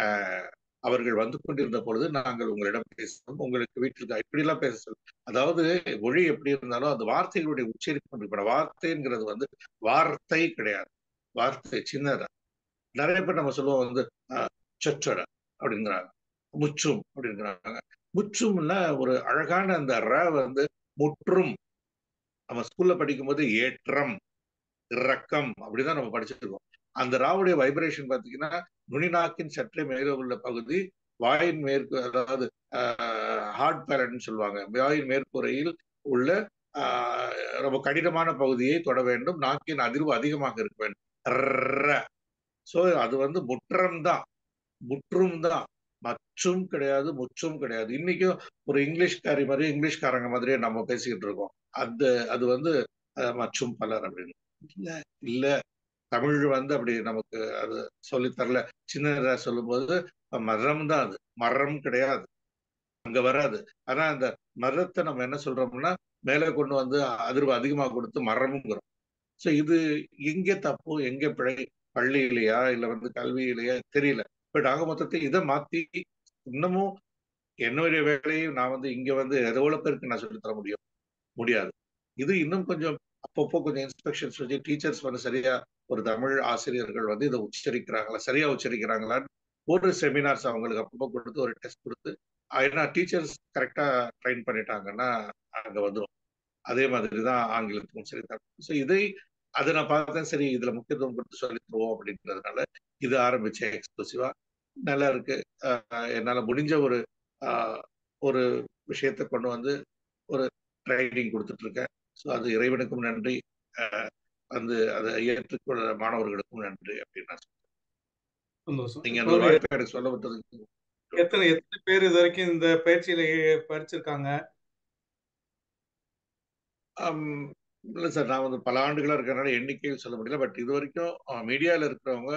அவர்கள் வந்து கொண்டிருந்த பொழுது நாங்கள் உங்களிடம் பேசணும் உங்களுக்கு வீட்டில் இப்படிலாம் பேச சொல்ல அதாவது மொழி எப்படி இருந்தாலும் அந்த வார்த்தைகளுடைய உச்சரிப்பு இப்ப வார்த்தைங்கிறது வந்து வார்த்தை கிடையாது வார்த்தை சின்னதா நிறைய பேர் நம்ம சொல்லுவோம் வந்து சொச்சொட அப்படிங்கிறாங்க முற்றும் அப்படிங்கிறாங்க முற்றும்னா ஒரு அழகான அந்த ர வந்து முற்றும் நம்ம ஸ்கூல்ல படிக்கும் போது ஏற்றம் இறக்கம் அப்படிதான் நம்ம படிச்சிருக்கோம் அந்த ராவுடைய வைப்ரேஷன் பாத்தீங்கன்னா நுனிநாக்கின் சற்றே மேலே உள்ள பகுதி வாயின் மேற்கு அதாவது ஹார்ட் பேலட்னு சொல்லுவாங்க வாயின் மேற்கூரையில் உள்ள ரொம்ப கடினமான பகுதியை தொட வேண்டும் நாக்கின் அதிர்வு அதிகமாக இருக்க வேண்டும் சோ அது வந்து முற்றம் தான் முற்றும் தான் மற்றும் கிடையாது முற்றும் கிடையாது இன்னைக்கும் ஒரு இங்கிலீஷ்காரி மாதிரி இங்கிலீஷ்காரங்க மாதிரியே நம்ம பேசிக்கிட்டு இருக்கோம் அந்த அது வந்து மற்றும் பலர் அப்படின்னு இல்ல இல்ல தமிழ் வந்து அப்படி நமக்கு அது சொல்லித்தரல சின்னதா சொல்லும் போது மரம் தான் அது மரம் கிடையாது அங்க வராது ஆனா அந்த மதத்தை நம்ம என்ன சொல்றோம்னா மேலே கொண்டு வந்து அதிர்வு அதிகமா கொடுத்து மரமுங்கிறோம் ஸோ இது எங்க தப்பு எங்க பிழை பள்ளியிலையா இல்ல வந்து கல்வியிலையா தெரியல பட் ஆக மொத்தத்தை இதை மாத்தி இன்னமும் என்னுடைய வேலையை நான் வந்து இங்க வந்து எவ்வளவு பேருக்கு நான் சொல்லித் தர முடியும் முடியாது இது இன்னும் கொஞ்சம் அப்பப்போ கொஞ்சம் இன்ஸ்பெக்ஷன்ஸ் வச்சு டீச்சர்ஸ் வந்து சரியா ஒரு தமிழ் ஆசிரியர்கள் வந்து இதை உச்சரிக்கிறாங்களா சரியா உச்சரிக்கிறாங்களான்னு ஒரு செமினார்ஸ் அவங்களுக்கு அப்பப்போ கொடுத்து ஒரு டெஸ்ட் கொடுத்து ஏன்னா டீச்சர்ஸ் கரெக்டா ட்ரைன் பண்ணிட்டாங்கன்னா அங்க வந்துடும் அதே மாதிரி தான் ஆங்கிலத்துக்கும் சரி ஸோ இதை அதை நான் பார்த்தேன் சரி இதுல முக்கியத்துவம் கொடுத்து சொல்லி தருவோம் அப்படின்றதுனால இது ஆரம்பிச்சேன் எக்ஸ்க்ளூசிவா நல்லா இருக்கு என்னால முடிஞ்ச ஒரு ஒரு விஷயத்தை கொண்டு வந்து ஒரு ட்ரைனிங் கொடுத்துட்டு இருக்கேன் ஸோ அது இறைவனுக்கும் நன்றி வந்து அதை ஏற்றுக்கொள்ள மாணவர்களுக்கும் நன்றி அப்படின்னு நான் சொல்றேன் நீங்க அந்த வாய்ப்பை எனக்கு சொல்ல விட்டதுக்கு எத்தனை எத்தனை பேர் இது வரைக்கும் இந்த பயிற்சியில படிச்சிருக்காங்க இல்லை சார் நான் வந்து பல ஆண்டுகளாக இருக்கிறனால எண்ணிக்கையில் சொல்ல முடியல பட் இது வரைக்கும் மீடியாவில் இருக்கிறவங்க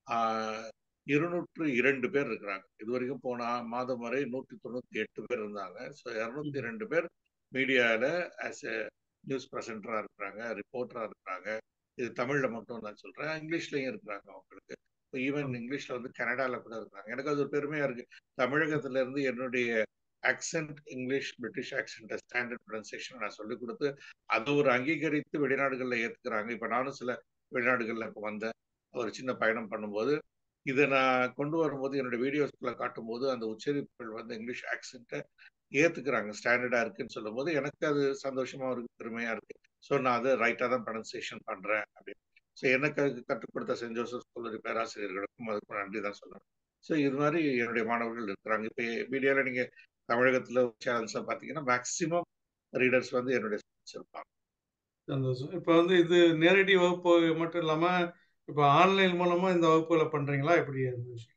இருநூற்று இரண்டு பேர் இருக்கிறாங்க இது வரைக்கும் போன மாதம் வரை நூற்றி தொண்ணூற்றி எட்டு பேர் இருந்தாங்க ஸோ இரநூத்தி ரெண்டு பேர் மீடியாவில் ஆஸ் எ நியூஸ் ப்ரெசென்டராக இருக்கிறாங்க ரிப்போர்ட்டராக இருக்கிறாங்க இது தமிழில் மட்டும் நான் சொல்கிறேன் இங்கிலீஷ்லையும் இருக்கிறாங்க அவங்களுக்கு ஈவன் இங்கிலீஷில் வந்து கனடாவில் கூட இருக்கிறாங்க எனக்கு அது ஒரு பெருமையாக இருக்குது தமிழகத்துல இருந்து என்னுடைய accent English British accent standard pronunciation நான் சொல்லிக் கொடுத்து அது ஒரு அங்கீகரித்து வெளிநாடுகளில் ஏற்றுக்கிறாங்க இப்போ நானும் சில வெளிநாடுகளில் இப்போ வந்தேன் ஒரு சின்ன பயணம் பண்ணும்போது இதை நான் கொண்டு வரும்போது என்னோட வீடியோஸ்களை காட்டும் போது அந்த உச்சரிப்புகள் வந்து இங்கிலீஷ் ஆக்சென்ட்டை ஏற்றுக்கிறாங்க ஸ்டாண்டர்டாக இருக்குன்னு சொல்லும் போது எனக்கு அது சந்தோஷமா இருக்கு பெருமையா இருக்கு ஸோ நான் அதை ரைட்டாக தான் ப்ரொனன்சியேஷன் பண்ணுறேன் அப்படின்னு ஸோ எனக்கு அதுக்கு கற்றுக் கொடுத்த சென்ட் ஜோசப் கல்லூரி பேராசிரியர்களுக்கும் அதுக்கும் நன்றி தான் சொல்லணும் ஸோ இது மாதிரி என்னுடைய மாணவர்கள் இருக்கிறாங்க இப்போ மீடியாவில் நீங்கள் தமிழகத்துல சேனல்ஸை பார்த்தீங்கன்னா மேக்சிமம் ரீடர்ஸ் வந்து என்னுடைய இருப்பாங்க சந்தோஷம் இப்போ வந்து இது நேரடி வகுப்பு மட்டும் இல்லாம இப்போ ஆன்லைன் மூலமா இந்த வகுப்புகளை பண்றீங்களா எப்படி அந்த விஷயம்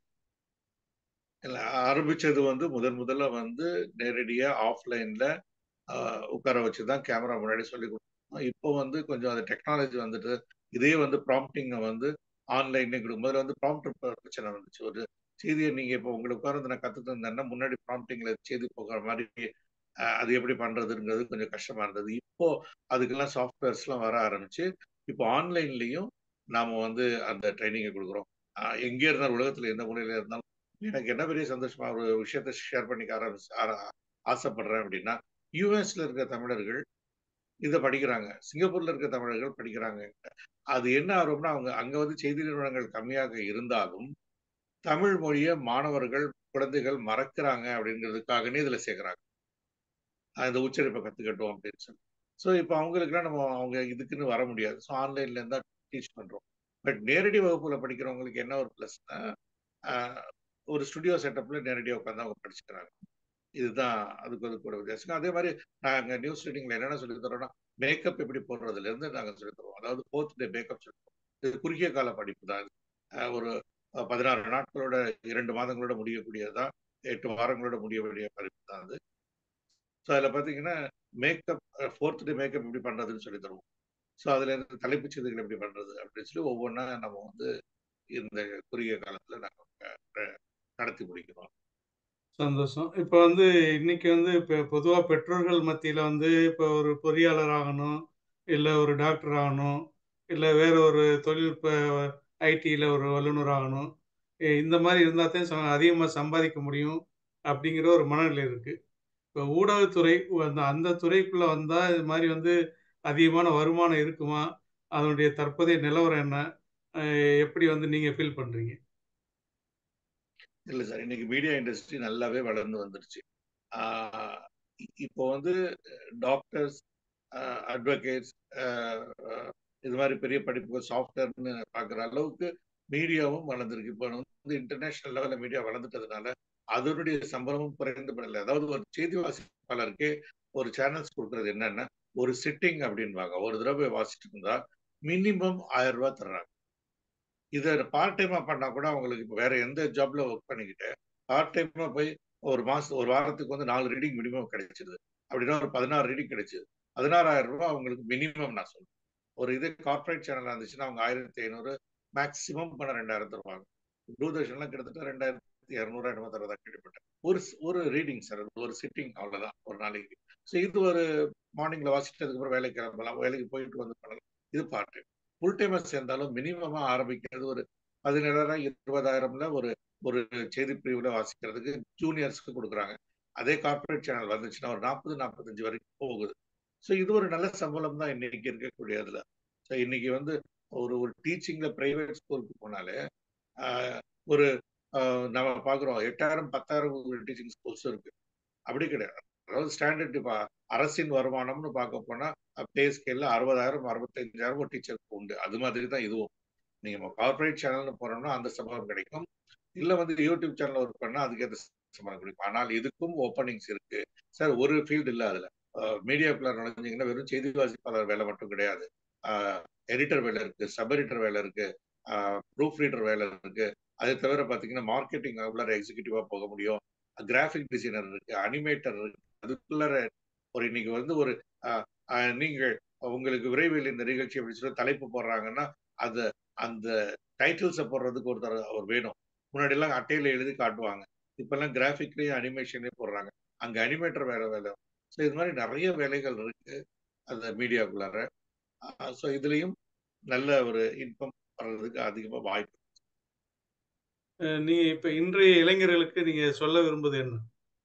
இல்லை ஆரம்பிச்சது வந்து முதன் முதல்ல வந்து நேரடியா ஆஃப்லைன்ல உட்கார வச்சு தான் கேமரா முன்னாடி சொல்லி கொடுத்தோம் இப்போ வந்து கொஞ்சம் அந்த டெக்னாலஜி வந்துட்டு இதே வந்து ப்ராம்ப்டிங்கை வந்து ஆன்லைன்லேயே கொடுக்கும் முதல்ல வந்து ப்ராம்ப்ட் பிரச்சனை வந்துச்சு ஒரு செய்தியை நீங்க இப்போ உங்களுக்கு உட்கார்ந்து நான் கத்துட்டு இருந்தேன்னா முன்னாடி ப்ராம்ப்டிங்ல செய்தி போகிற மாதிரி அது எப்படி பண்றதுங்கிறது கொஞ்சம் கஷ்டமா இருந்தது இப்போ அதுக்கெல்லாம் சாஃப்ட்வேர்ஸ்லாம் வர ஆரம்பிச்சு இப்போ ஆன்லைன்லயும் நாம வந்து அந்த ட்ரைனிங்கை கொடுக்குறோம் எங்கே இருந்தாலும் உலகத்துல எந்த மூலையில இருந்தாலும் எனக்கு என்ன பெரிய சந்தோஷமா ஒரு விஷயத்த ஷேர் பண்ணிக்க ஆரம்பிச்சு ஆசைப்படுறேன் அப்படின்னா யூஎஸ்ல இருக்க தமிழர்கள் இதை படிக்கிறாங்க சிங்கப்பூர்ல இருக்க தமிழர்கள் படிக்கிறாங்க அது என்ன ஆர்வம்னா அவங்க அங்க வந்து செய்தி நிறுவனங்கள் கம்மியாக இருந்தாலும் தமிழ் மொழியை மாணவர்கள் குழந்தைகள் மறக்கிறாங்க அப்படிங்கிறதுக்காகனே இதுல சேர்க்குறாங்க அந்த உச்சரிப்பை கத்துக்கட்டும் அப்படின்னு சொல்லி ஸோ இப்போ அவங்களுக்குலாம் நம்ம அவங்க இதுக்குன்னு வர முடியாது ஸோ ஆன்லைன்ல இருந்தா டீச் பண்றோம் பட் நேரடி வகுப்புல படிக்கிறவங்களுக்கு என்ன ஒரு பிளஸ்னா ஒரு ஸ்டுடியோ செட்டப்ல நேரடியாக உட்காந்து அவங்க படிச்சுக்கிறாங்க இதுதான் அதுக்கு அது கூட வித்தியாசம் அதே மாதிரி நாங்கள் நியூஸ் ரீடிங்ல என்னென்ன சொல்லி தரோம்னா மேக்கப் எப்படி போடுறதுல இருந்து நாங்கள் சொல்லி தருவோம் அதாவது ஃபோர்த் டே மேக்கப் சொல்லி தருவோம் இது குறுகிய கால படிப்பு தான் ஒரு பதினாறு நாட்களோட இரண்டு மாதங்களோட முடியக்கூடியதுதான் எட்டு வாரங்களோட முடியக்கூடிய படிப்பு தான் அது ஸோ அதில் பார்த்தீங்கன்னா மேக்கப் ஃபோர்த் டே மேக்கப் எப்படி பண்ணுறதுன்னு சொல்லி தருவோம் ஸோ அதுல இருந்து தலைப்புச் செய்திகள் எப்படி பண்றது அப்படின்னு சொல்லி ஒவ்வொன்றா நம்ம வந்து இந்த குறுகிய காலத்துல நாங்கள் நடத்தி முடிக்கிறோம் சந்தோஷம் இப்போ வந்து இன்னைக்கு வந்து இப்போ பொதுவாக பெற்றோர்கள் மத்தியில் வந்து இப்போ ஒரு பொறியாளர் ஆகணும் இல்லை ஒரு டாக்டர் ஆகணும் இல்லை வேற ஒரு தொழில்நுட்ப ஐடியில் ஒரு வல்லுநர் ஆகணும் இந்த மாதிரி இருந்தால் தான் அதிகமாக சம்பாதிக்க முடியும் அப்படிங்கிற ஒரு மனநிலை இருக்குது இப்போ ஊடகத்துறை அந்த அந்த துறைக்குள்ளே வந்தால் இது மாதிரி வந்து அதிகமான வருமானம் இருக்குமா அதனுடைய தற்போதைய நிலவரம் என்ன எப்படி வந்து நீங்கள் ஃபீல் பண்ணுறீங்க இல்லை சார் இன்னைக்கு மீடியா இண்டஸ்ட்ரி நல்லாவே வளர்ந்து வந்துருச்சு இப்போ வந்து டாக்டர்ஸ் அட்வொகேட்ஸ் இது மாதிரி பெரிய படிப்புகள் சாஃப்ட்வேர்னு பார்க்குற அளவுக்கு மீடியாவும் வளர்ந்துருக்கு இப்போ வந்து இன்டர்நேஷனல் லெவலில் மீடியா வளர்ந்துட்டதுனால அதனுடைய சம்பளமும் குறைந்து படல அதாவது ஒரு செய்தி வாசிப்பாளருக்கு ஒரு சேனல்ஸ் கொடுக்கறது என்னன்னா ஒரு சிட்டிங் அப்படின்வாங்க ஒரு தடவை வாசிட்டு இருந்தா மினிமம் ஆயிரம் ரூபாய் தர்றாங்க இதை பார்ட் டைமா பண்ணா கூட அவங்களுக்கு இப்போ வேற எந்த ஜாப்ல ஒர்க் பண்ணிக்கிட்டு பார்ட் டைமா போய் ஒரு மாசம் ஒரு வாரத்துக்கு வந்து நாலு ரீடிங் மினிமம் கிடைச்சிருது அப்படின்னா ஒரு பதினாறு ரீடிங் கிடைச்சிது பதினாறாயிரம் ரூபாய் அவங்களுக்கு மினிமம் நான் சொல்றேன் ஒரு இது கார்பரேட் சேனல் இருந்துச்சுன்னா அவங்க ஆயிரத்தி ஐநூறு மேக்சிமம் பண்ண ரெண்டாயிரம் தருவாங்க தூர்தர்ஷன்லாம் கிட்டத்தட்ட ரெண்டாயிரத்தி ஆயிரத்தி இரநூறு என்னமோ தரதா கேள்விப்பட்டேன் ஒரு ஒரு ரீடிங் சார் ஒரு சிட்டிங் அவ்வளவுதான் ஒரு நாளைக்கு ஸோ இது ஒரு மார்னிங்ல வாசிட்டு அதுக்கப்புறம் வேலைக்கு கிளம்பலாம் வேலைக்கு போயிட்டு வந்து பண்ணலாம் இது பார்ட் டைம் ஃபுல் டைமர் சேர்ந்தாலும் மினிமமா ஆரம்பிக்கிறது ஒரு பதினேழாயிரம் இருபதாயிரம்ல ஒரு ஒரு செய்தி பிரிவுல வாசிக்கிறதுக்கு ஜூனியர்ஸ்க்கு கொடுக்குறாங்க அதே கார்பரேட் சேனல் வந்துச்சுன்னா ஒரு நாற்பது நாற்பத்தஞ்சு வரைக்கும் போகுது ஸோ இது ஒரு நல்ல சம்பளம் தான் இன்னைக்கு இருக்கக்கூடிய இதுல ஸோ இன்னைக்கு வந்து ஒரு ஒரு டீச்சிங்ல பிரைவேட் ஸ்கூலுக்கு போனாலே ஒரு நம்ம பாக்குறோம் எட்டாயிரம் பத்தாயிரம் டீச்சிங் ஸ்கூல்ஸும் இருக்கு அப்படி கிடையாது அதாவது ஸ்டாண்டர்ட் இப்போ அரசின் வருமானம்னு பார்க்க போனா பே ஸ்கேல்ல அறுபதாயிரம் அறுபத்தஞ்சாயிரம் ஒரு டீச்சருக்கு உண்டு அது மாதிரி தான் இதுவும் நீங்க கார்பரேட் சேனல்னு போனோம்னா அந்த சம்பளம் கிடைக்கும் இல்ல வந்து யூடியூப் சேனல் ஒர்க் பண்ணா அதுக்கேற்ற சம்பளம் கிடைக்கும் ஆனால் இதுக்கும் ஓப்பனிங்ஸ் இருக்கு சார் ஒரு ஃபீல்டு இல்லை அதுல மீடியாக்குள்ள நுழைஞ்சிங்கன்னா வெறும் செய்தி வாசிப்பாளர் வேலை மட்டும் கிடையாது எடிட்டர் வேலை இருக்கு சப் எடிட்டர் வேலை இருக்கு ப்ரூஃப் ரீடர் வேலை இருக்கு அதை தவிர பார்த்தீங்கன்னா மார்க்கெட்டிங் உள்ளார எக்ஸிக்யூட்டிவா போக முடியும் கிராஃபிக் டிசைனர் இருக்கு அனிமேட்டர் இருக்கு அதுக்குள்ளார ஒரு இன்னைக்கு வந்து ஒரு நீங்கள் உங்களுக்கு விரைவில் இந்த நிகழ்ச்சி அப்படின்னு சொல்லி தலைப்பு போடுறாங்கன்னா அந்த அந்த டைட்டில்ஸை போடுறதுக்கு ஒருத்தர் அவர் வேணும் முன்னாடி எல்லாம் அட்டையில எழுதி காட்டுவாங்க இப்பெல்லாம் கிராஃபிக்லயும் அனிமேஷன்லயும் போடுறாங்க அங்க அனிமேட்டர் வேலை வேலை ஸோ இது மாதிரி நிறைய வேலைகள் இருக்கு அந்த மீடியாக்குள்ளார ஸோ இதுலயும் நல்ல ஒரு இன்கம் வர்றதுக்கு அதிகமா வாய்ப்பு நீ இப்ப இன்றைய இளைஞர்களுக்கு நீங்க சொல்ல விரும்புவது என்ன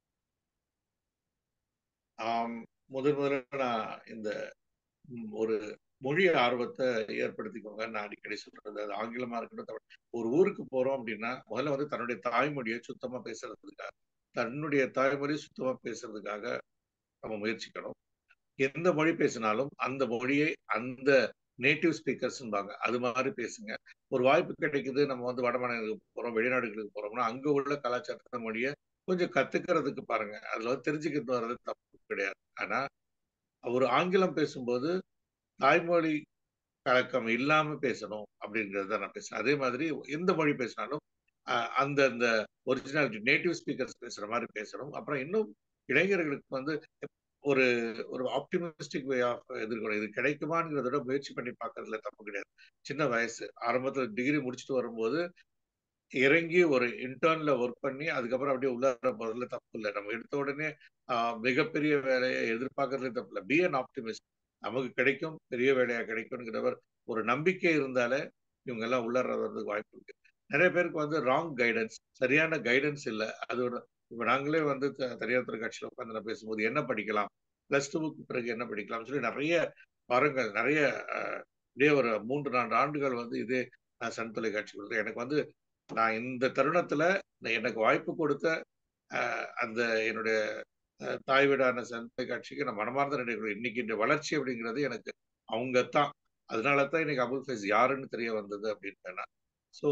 முதல் முதல்ல நான் இந்த ஒரு மொழி ஆர்வத்தை ஏற்படுத்திக்கோங்க நான் அடிக்கடி சொல்றது அது ஆங்கிலமா இருக்கட்டும் தமிழ் ஒரு ஊருக்கு போறோம் அப்படின்னா முதல்ல வந்து தன்னுடைய தாய்மொழியை சுத்தமா பேசுறதுக்காக தன்னுடைய தாய்மொழி சுத்தமா பேசுறதுக்காக நம்ம முயற்சிக்கணும் எந்த மொழி பேசினாலும் அந்த மொழியை அந்த நேட்டிவ் ஸ்பீக்கர்ஸ்பாங்க அது மாதிரி பேசுங்க ஒரு வாய்ப்பு கிடைக்குது நம்ம வந்து வடமாநிலங்களுக்கு போறோம் வெளிநாடுகளுக்கு போறோம்னா அங்க உள்ள கலாச்சார மொழியை கொஞ்சம் கத்துக்கிறதுக்கு பாருங்க அதுல வந்து தெரிஞ்சுக்கிட்டு வர்றது தப்பு கிடையாது ஆனா ஒரு ஆங்கிலம் பேசும்போது தாய்மொழி கலக்கம் இல்லாம பேசணும் அப்படின்றத நான் பேசுறேன் அதே மாதிரி எந்த மொழி பேசினாலும் அந்த அந்த ஒரிஜினாலிட்டி நேட்டிவ் ஸ்பீக்கர்ஸ் பேசுற மாதிரி பேசணும் அப்புறம் இன்னும் இளைஞர்களுக்கு வந்து ஒரு ஒரு ஆப்டிமிஸ்டிக் வே ஆஃப் எதிர்கொள்ள இது கிடைக்குமாங்கிறத விட முயற்சி பண்ணி பார்க்கறதுல தப்பு கிடையாது சின்ன வயசு ஆரம்பத்துல டிகிரி முடிச்சுட்டு வரும்போது இறங்கி ஒரு இன்டர்ன்ல ஒர்க் பண்ணி அதுக்கப்புறம் அப்படியே உள்ளார போறதுல தப்பு இல்லை நம்ம எடுத்த உடனே மிகப்பெரிய வேலையை எதிர்பார்க்கறதுல தப்பு இல்லை பி அன் ஆப்டிமிஸ்ட் நமக்கு கிடைக்கும் பெரிய வேலையா கிடைக்கும்ங்கிறவர் ஒரு நம்பிக்கை இருந்தாலே இவங்க எல்லாம் உள்ளார வர்றதுக்கு வாய்ப்பு இருக்கு நிறைய பேருக்கு வந்து ராங் கைடன்ஸ் சரியான கைடன்ஸ் இல்லை அது ஒரு இப்போ நாங்களே வந்து தனியார் தொலைக்காட்சியில் உட்காந்து நான் பேசும்போது என்ன படிக்கலாம் பிளஸ் டூவுக்கு பிறகு என்ன படிக்கலாம்னு சொல்லி நிறைய வாரங்கள் நிறைய இப்படியே ஒரு மூன்று நான்கு ஆண்டுகள் வந்து இதே நான் சன் தொலைக்காட்சி கொடுத்தேன் எனக்கு வந்து நான் இந்த தருணத்துல எனக்கு வாய்ப்பு கொடுத்த அந்த என்னுடைய தாய் வீடான சன் தொலைக்காட்சிக்கு நான் மனமார்ந்த நினைக்கிறேன் இன்னைக்கு இந்த வளர்ச்சி அப்படிங்கிறது எனக்கு அவங்க தான் அதனால தான் இன்னைக்கு அபுல் ஃபைஸ் யாருன்னு தெரிய வந்தது அப்படின்னு ஸோ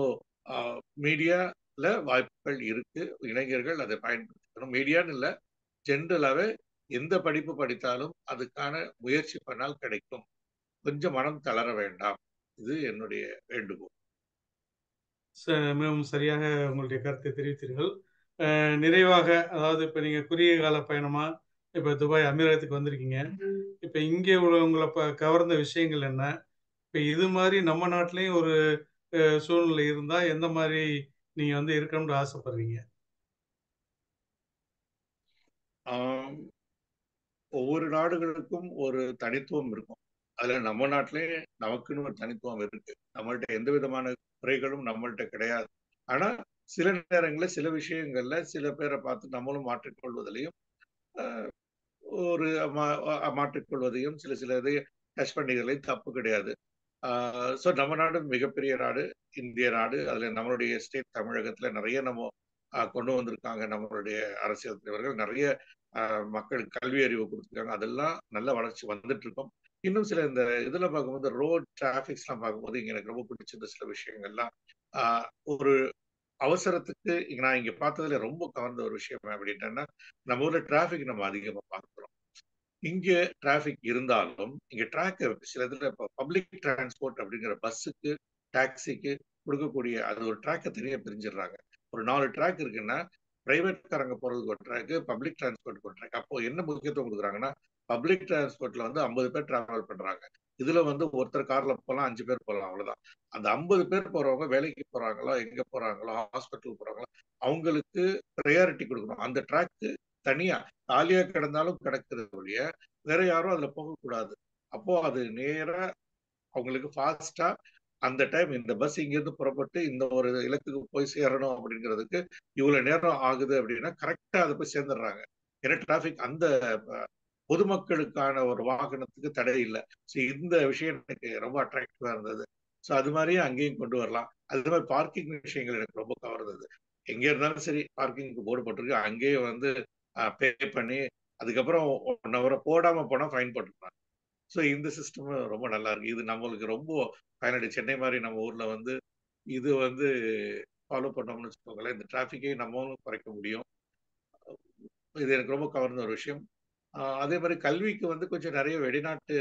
மீடியால வாய்ப்புகள் இருக்கு இளைஞர்கள் அதை பயன்படுத்திக்கணும் மீடியான்னு இல்லை ஜென்ரலாவே எந்த படிப்பு படித்தாலும் அதுக்கான முயற்சி பண்ணால் கிடைக்கும் கொஞ்சம் மனம் தளர வேண்டாம் இது என்னுடைய வேண்டுகோள் மிகவும் சரியாக உங்களுடைய கருத்தை தெரிவித்தீர்கள் நிறைவாக அதாவது இப்போ நீங்கள் குறுகிய கால பயணமாக இப்போ துபாய் அமீரகத்துக்கு வந்திருக்கீங்க இப்போ இங்கே உங்களை ப கவர்ந்த விஷயங்கள் என்ன இப்போ இது மாதிரி நம்ம நாட்டிலையும் ஒரு சூழ்நிலை இருந்தால் எந்த மாதிரி நீங்கள் வந்து இருக்கணும்னு ஆசைப்படுறீங்க ஒவ்வொரு நாடுகளுக்கும் ஒரு தனித்துவம் இருக்கும் அதுல நம்ம நாட்டிலேயே நமக்குன்னு ஒரு தனித்துவம் இருக்கு நம்மள்ட்ட எந்த விதமான குறைகளும் நம்மள்ட்ட கிடையாது ஆனா சில நேரங்களில் சில விஷயங்கள்ல சில பேரை பார்த்து நம்மளும் மாற்றிக்கொள்வதிலையும் ஒரு மாற்றிக்கொள்வதையும் சில சில இதை டச் பண்ணிகளையும் தப்பு கிடையாது ஸோ நம்ம நாடு மிகப்பெரிய நாடு இந்திய நாடு அதுல நம்மளுடைய ஸ்டேட் தமிழகத்துல நிறைய நம்ம கொண்டு வந்திருக்காங்க நம்மளுடைய அரசியல் தலைவர்கள் நிறைய மக்கள் கல்வி அறிவு கொடுத்துருக்காங்க அதெல்லாம் நல்ல வளர்ச்சி வந்துட்டு இருக்கோம் இன்னும் சில இந்த இதுல பார்க்கும்போது ரோட் டிராபிக்ஸ் எல்லாம் பார்க்கும்போது இங்க எனக்கு ரொம்ப பிடிச்சது சில விஷயங்கள்லாம் ஒரு அவசரத்துக்கு நான் இங்க பார்த்ததுல ரொம்ப கவர்ந்த ஒரு விஷயம் அப்படின்னா நம்ம ஊர்ல டிராபிக் நம்ம அதிகமா பார்க்கிறோம் இங்க டிராபிக் இருந்தாலும் இங்க ட்ராக் சில இதுல பப்ளிக் டிரான்ஸ்போர்ட் அப்படிங்கிற பஸ்ஸுக்கு டாக்ஸிக்கு கொடுக்கக்கூடிய அது ஒரு ட்ராக்கை தனியாக பிரிஞ்சிடுறாங்க ஒரு நாலு ட்ராக் இருக்குன்னா பிரைவேட் காரங்க போறதுக்கு ஒரு ட்ராக் பப்ளிக் டிரான்ஸ்போர்ட் ஒரு ட்ராக் அப்போ என்ன முக்கியத்துவம் கொடுக்குறாங்கன்னா பப்ளிக் டிரான்ஸ்போர்ட்ல வந்து ஐம்பது பேர் டிராவல் பண்றாங்க இதுல வந்து ஒருத்தர் கார்ல போகலாம் அஞ்சு பேர் போகலாம் அவ்வளவுதான் அந்த ஐம்பது பேர் போறவங்க வேலைக்கு போறாங்களோ எங்க போறாங்களோ ஹாஸ்பிட்டல் போறாங்களோ அவங்களுக்கு ப்ரையாரிட்டி கொடுக்கணும் அந்த ட்ராக்கு தனியா காலியா கிடந்தாலும் கிடக்கிறது ஒழிய வேற யாரும் அதுல போகக்கூடாது அப்போ அது நேரா அவங்களுக்கு ஃபாஸ்டா அந்த டைம் இந்த பஸ் இங்கிருந்து புறப்பட்டு இந்த ஒரு இலக்குக்கு போய் சேரணும் அப்படிங்கிறதுக்கு இவ்வளவு நேரம் ஆகுது அப்படின்னா கரெக்டா அதை போய் சேர்ந்துடுறாங்க ஏன்னா டிராபிக் அந்த பொதுமக்களுக்கான ஒரு வாகனத்துக்கு தடை இல்லை ஸோ இந்த விஷயம் எனக்கு ரொம்ப அட்ராக்டிவா இருந்தது ஸோ அது மாதிரியே அங்கேயும் கொண்டு வரலாம் அது மாதிரி பார்க்கிங் விஷயங்கள் எனக்கு ரொம்ப கவர்ந்தது எங்க இருந்தாலும் சரி பார்க்கிங்க்கு போர்டு போட்டிருக்கு அங்கேயே வந்து பே பண்ணி அதுக்கப்புறம் ஒன் ஹவரை போடாம போனா ஃபைன் போட்டுருப்பாங்க ஸோ இந்த சிஸ்டம் ரொம்ப நல்லா இருக்கு இது நம்மளுக்கு ரொம்ப பயனடை சென்னை மாதிரி நம்ம ஊர்ல வந்து இது வந்து ஃபாலோ பண்ணோம்னு வச்சுக்கோங்களேன் இந்த டிராஃபிக்கை நம்மளும் குறைக்க முடியும் இது எனக்கு ரொம்ப கவர்ந்த ஒரு விஷயம் அதே மாதிரி கல்விக்கு வந்து கொஞ்சம் நிறைய வெளிநாட்டு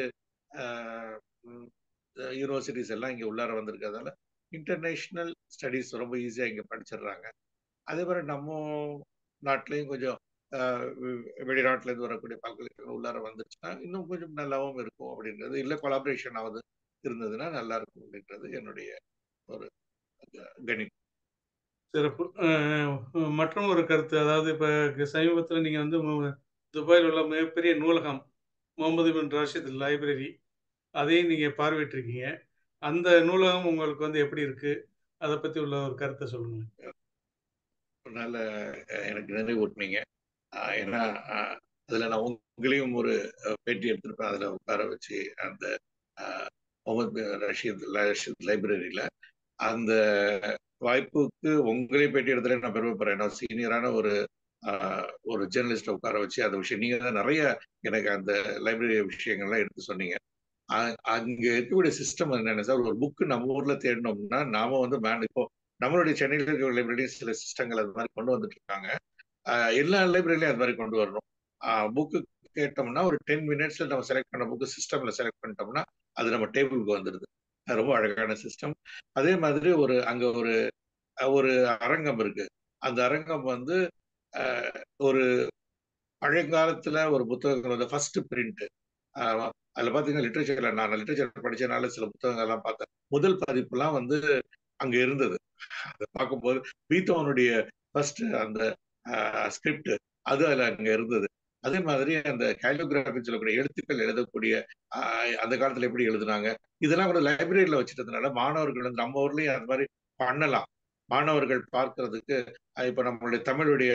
யூனிவர்சிட்டிஸ் எல்லாம் இங்கே உள்ளார வந்திருக்கிறதால இன்டர்நேஷ்னல் ஸ்டடீஸ் ரொம்ப ஈஸியாக இங்கே படிச்சிடுறாங்க அதே மாதிரி நம்ம நாட்டிலையும் கொஞ்சம் வெளிநாட்டிலேருந்து வரக்கூடிய பல்கலைக்கழகம் உள்ளார வந்துச்சுன்னா இன்னும் கொஞ்சம் நல்லாவும் இருக்கும் அப்படின்றது இல்லை கொலாபரேஷன் ஆகுது இருந்ததுன்னா நல்லா இருக்கும் அப்படின்றது என்னுடைய ஒரு கணிப்பு சிறப்பு மற்றும் ஒரு கருத்து அதாவது இப்போ சமீபத்தில் நீங்கள் வந்து துபாயில் உள்ள மிகப்பெரிய நூலகம் முகமது பின் ராஷித் லைப்ரரி அதையும் நீங்கள் பார்வையிட்டிருக்கீங்க அந்த நூலகம் உங்களுக்கு வந்து எப்படி இருக்கு அதை பற்றி உள்ள ஒரு கருத்தை சொல்லுங்க நல்ல எனக்கு நினைவூட்டினீங்க ஏன்னா அதில் நான் உங்களையும் ஒரு பேட்டி எடுத்திருப்பேன் அதில் உட்கார வச்சு அந்த முகமது ரஷீத் ரஷீத் லைப்ரரியில் அந்த வாய்ப்புக்கு உங்களே பேட்டி எடுத்துல நான் பெருமைப்படுறேன் நான் சீனியரான ஒரு ஒரு ஜேர்னலிஸ்ட உட்கார வச்சு அந்த விஷயம் நீங்க தான் நிறைய எனக்கு அந்த லைப்ரரி விஷயங்கள்லாம் எடுத்து சொன்னீங்க அங்க இருக்கக்கூடிய சிஸ்டம் என்னென்ன சார் ஒரு புக்கு நம்ம ஊர்ல தேடினோம்னா நாம வந்து மேன் இப்போ நம்மளுடைய சென்னையில் இருக்கிற லைப்ரரி சில சிஸ்டங்கள் அது மாதிரி கொண்டு வந்துட்டு இருக்காங்க எல்லா லைப்ரரிலையும் அது மாதிரி கொண்டு வரணும் புக்கு கேட்டோம்னா ஒரு டென் மினிட்ஸ்ல நம்ம செலக்ட் பண்ண புக்கு சிஸ்டம்ல செலக்ட் பண்ணிட்டோம்னா அது நம்ம டேபிளுக்கு வந்துடுது ரொம்ப அழகான சிஸ்டம் அதே மாதிரி ஒரு அங்க ஒரு ஒரு அரங்கம் இருக்கு அந்த அரங்கம் வந்து ஒரு பழங்காலத்துல ஒரு புத்தகங்கள் வந்து ஃபர்ஸ்ட் பிரிண்ட் அதுல பாத்தீங்கன்னா லிட்ரேச்சர்ல நான் லிட்ரேச்சர் படிச்சனால சில புத்தகங்கள்லாம் பார்த்தேன் முதல் பதிப்புலாம் வந்து அங்க இருந்தது அதை பார்க்கும்போது பீத்தோனுடைய ஃபர்ஸ்ட் அந்த ஸ்கிரிப்ட் அது அதுல அங்க இருந்தது அதே மாதிரி அந்த கேலியோகிராஃபி சொல்லக்கூடிய எழுத்துக்கள் எழுதக்கூடிய அந்த காலத்துல எப்படி எழுதுனாங்க இதெல்லாம் கூட லைப்ரரியில வச்சுட்டதுனால மாணவர்கள் வந்து நம்ம ஊர்லயும் அந்த மாதிரி பண்ணலாம் மாணவர்கள் பார்க்கறதுக்கு இப்ப நம்மளுடைய தமிழுடைய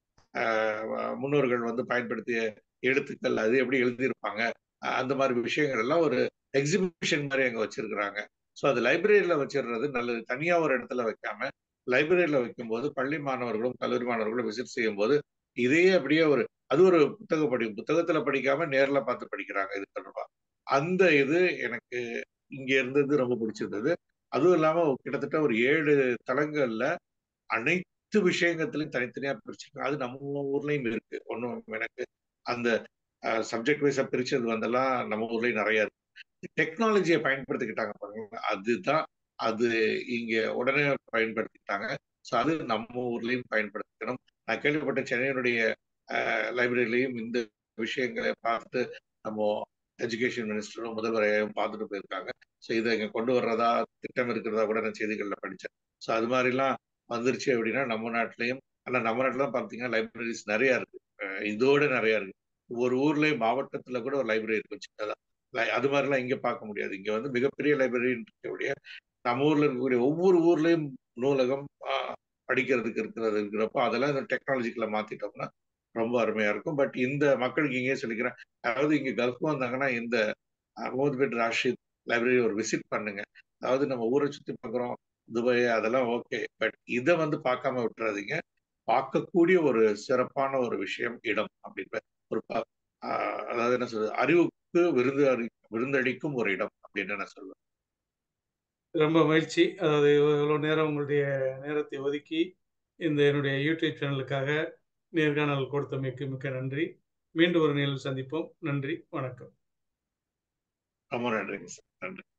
முன்னோர்கள் வந்து பயன்படுத்திய எழுத்துக்கள் அது எப்படி எழுதியிருப்பாங்க அந்த மாதிரி விஷயங்கள் எல்லாம் ஒரு எக்ஸிபிஷன் மாதிரி அங்க வச்சிருக்கிறாங்க ஸோ அது லைப்ரரியில வச்சிடுறது நல்லது தனியா ஒரு இடத்துல வைக்காம லைப்ரரியில வைக்கும்போது பள்ளி மாணவர்களும் கல்லூரி மாணவர்களும் விசிட் செய்யும் போது இதையே அப்படியே ஒரு அது ஒரு புத்தக படி புத்தகத்துல படிக்காம நேர்ல பார்த்து படிக்கிறாங்க இது தொடர்பா அந்த இது எனக்கு இங்க இருந்தது ரொம்ப பிடிச்சிருந்தது அதுவும் இல்லாம கிட்டத்தட்ட ஒரு ஏழு தளங்கள்ல அனைத்து விஷயங்கத்திலையும் தனித்தனியா பிரிச்சிருக்காங்க அது நம்ம ஊர்லயும் இருக்கு ஒன்றும் எனக்கு அந்த சப்ஜெக்ட் வைஸா பிரிச்சது வந்தெல்லாம் நம்ம ஊர்லயும் நிறைய இருக்கு டெக்னாலஜியை பயன்படுத்திக்கிட்டாங்க பாருங்க அதுதான் அது இங்க உடனே பயன்படுத்திக்கிட்டாங்க ஸோ அது நம்ம ஊர்லயும் பயன்படுத்திக்கணும் நான் கேள்விப்பட்ட சென்னையினுடைய லைப்ரரியிலையும் இந்த விஷயங்களை பார்த்து நம்ம எஜுகேஷன் மினிஸ்டரும் முதல்வரையும் பார்த்துட்டு போயிருக்காங்க ஸோ இதை இங்கே கொண்டு வர்றதா திட்டம் இருக்கிறதா கூட நான் செய்திகளில் படித்தேன் ஸோ அது மாதிரிலாம் வந்துருச்சு அப்படின்னா நம்ம நாட்டிலையும் ஆனால் நம்ம நாட்டில் தான் பார்த்தீங்கன்னா லைப்ரரிஸ் நிறையா இருக்கு இதோட நிறையா இருக்கு ஒரு ஊர்லயும் மாவட்டத்துல கூட ஒரு லைப்ரரி இருக்கு சின்னதா அது மாதிரிலாம் இங்க பார்க்க முடியாது இங்க வந்து மிகப்பெரிய லைப்ரரி இருக்கக்கூடிய நம்ம ஊர்ல இருக்கக்கூடிய ஒவ்வொரு ஊர்லயும் நூலகம் படிக்கிறதுக்கு இருக்கிறது இருக்கிறப்போ அதெல்லாம் இந்த டெக்னாலஜிக்குள்ள மாத்திட்டோம்னா ரொம்ப அருமையா இருக்கும் பட் இந்த மக்களுக்கு இங்கே சொல்லிக்கிறேன் அதாவது இங்க கல்ஃப் வந்தாங்கன்னா இந்த முகமது பின் ராஷித் லைப்ரரி ஒரு விசிட் பண்ணுங்க அதாவது நம்ம ஊரை சுத்தி பார்க்குறோம் துபாய் அதெல்லாம் ஓகே பட் இதை வந்து பார்க்காம விட்டுறாதீங்க பார்க்கக்கூடிய ஒரு சிறப்பான ஒரு விஷயம் இடம் அப்படின்ற ஒரு அதாவது என்ன சொல்றது அறிவுக்கு விருந்து அறி விருந்தளிக்கும் ஒரு இடம் அப்படின்னு நான் சொல்லுவேன் ரொம்ப மகிழ்ச்சி அதாவது இவ்வளோ நேரம் உங்களுடைய நேரத்தை ஒதுக்கி இந்த என்னுடைய யூடியூப் சேனலுக்காக நேர்காணல் கொடுத்தமைக்கு மிக்க நன்றி மீண்டும் ஒரு நேரில் சந்திப்போம் நன்றி வணக்கம் ரொம்ப நன்றிங்க சார் நன்றி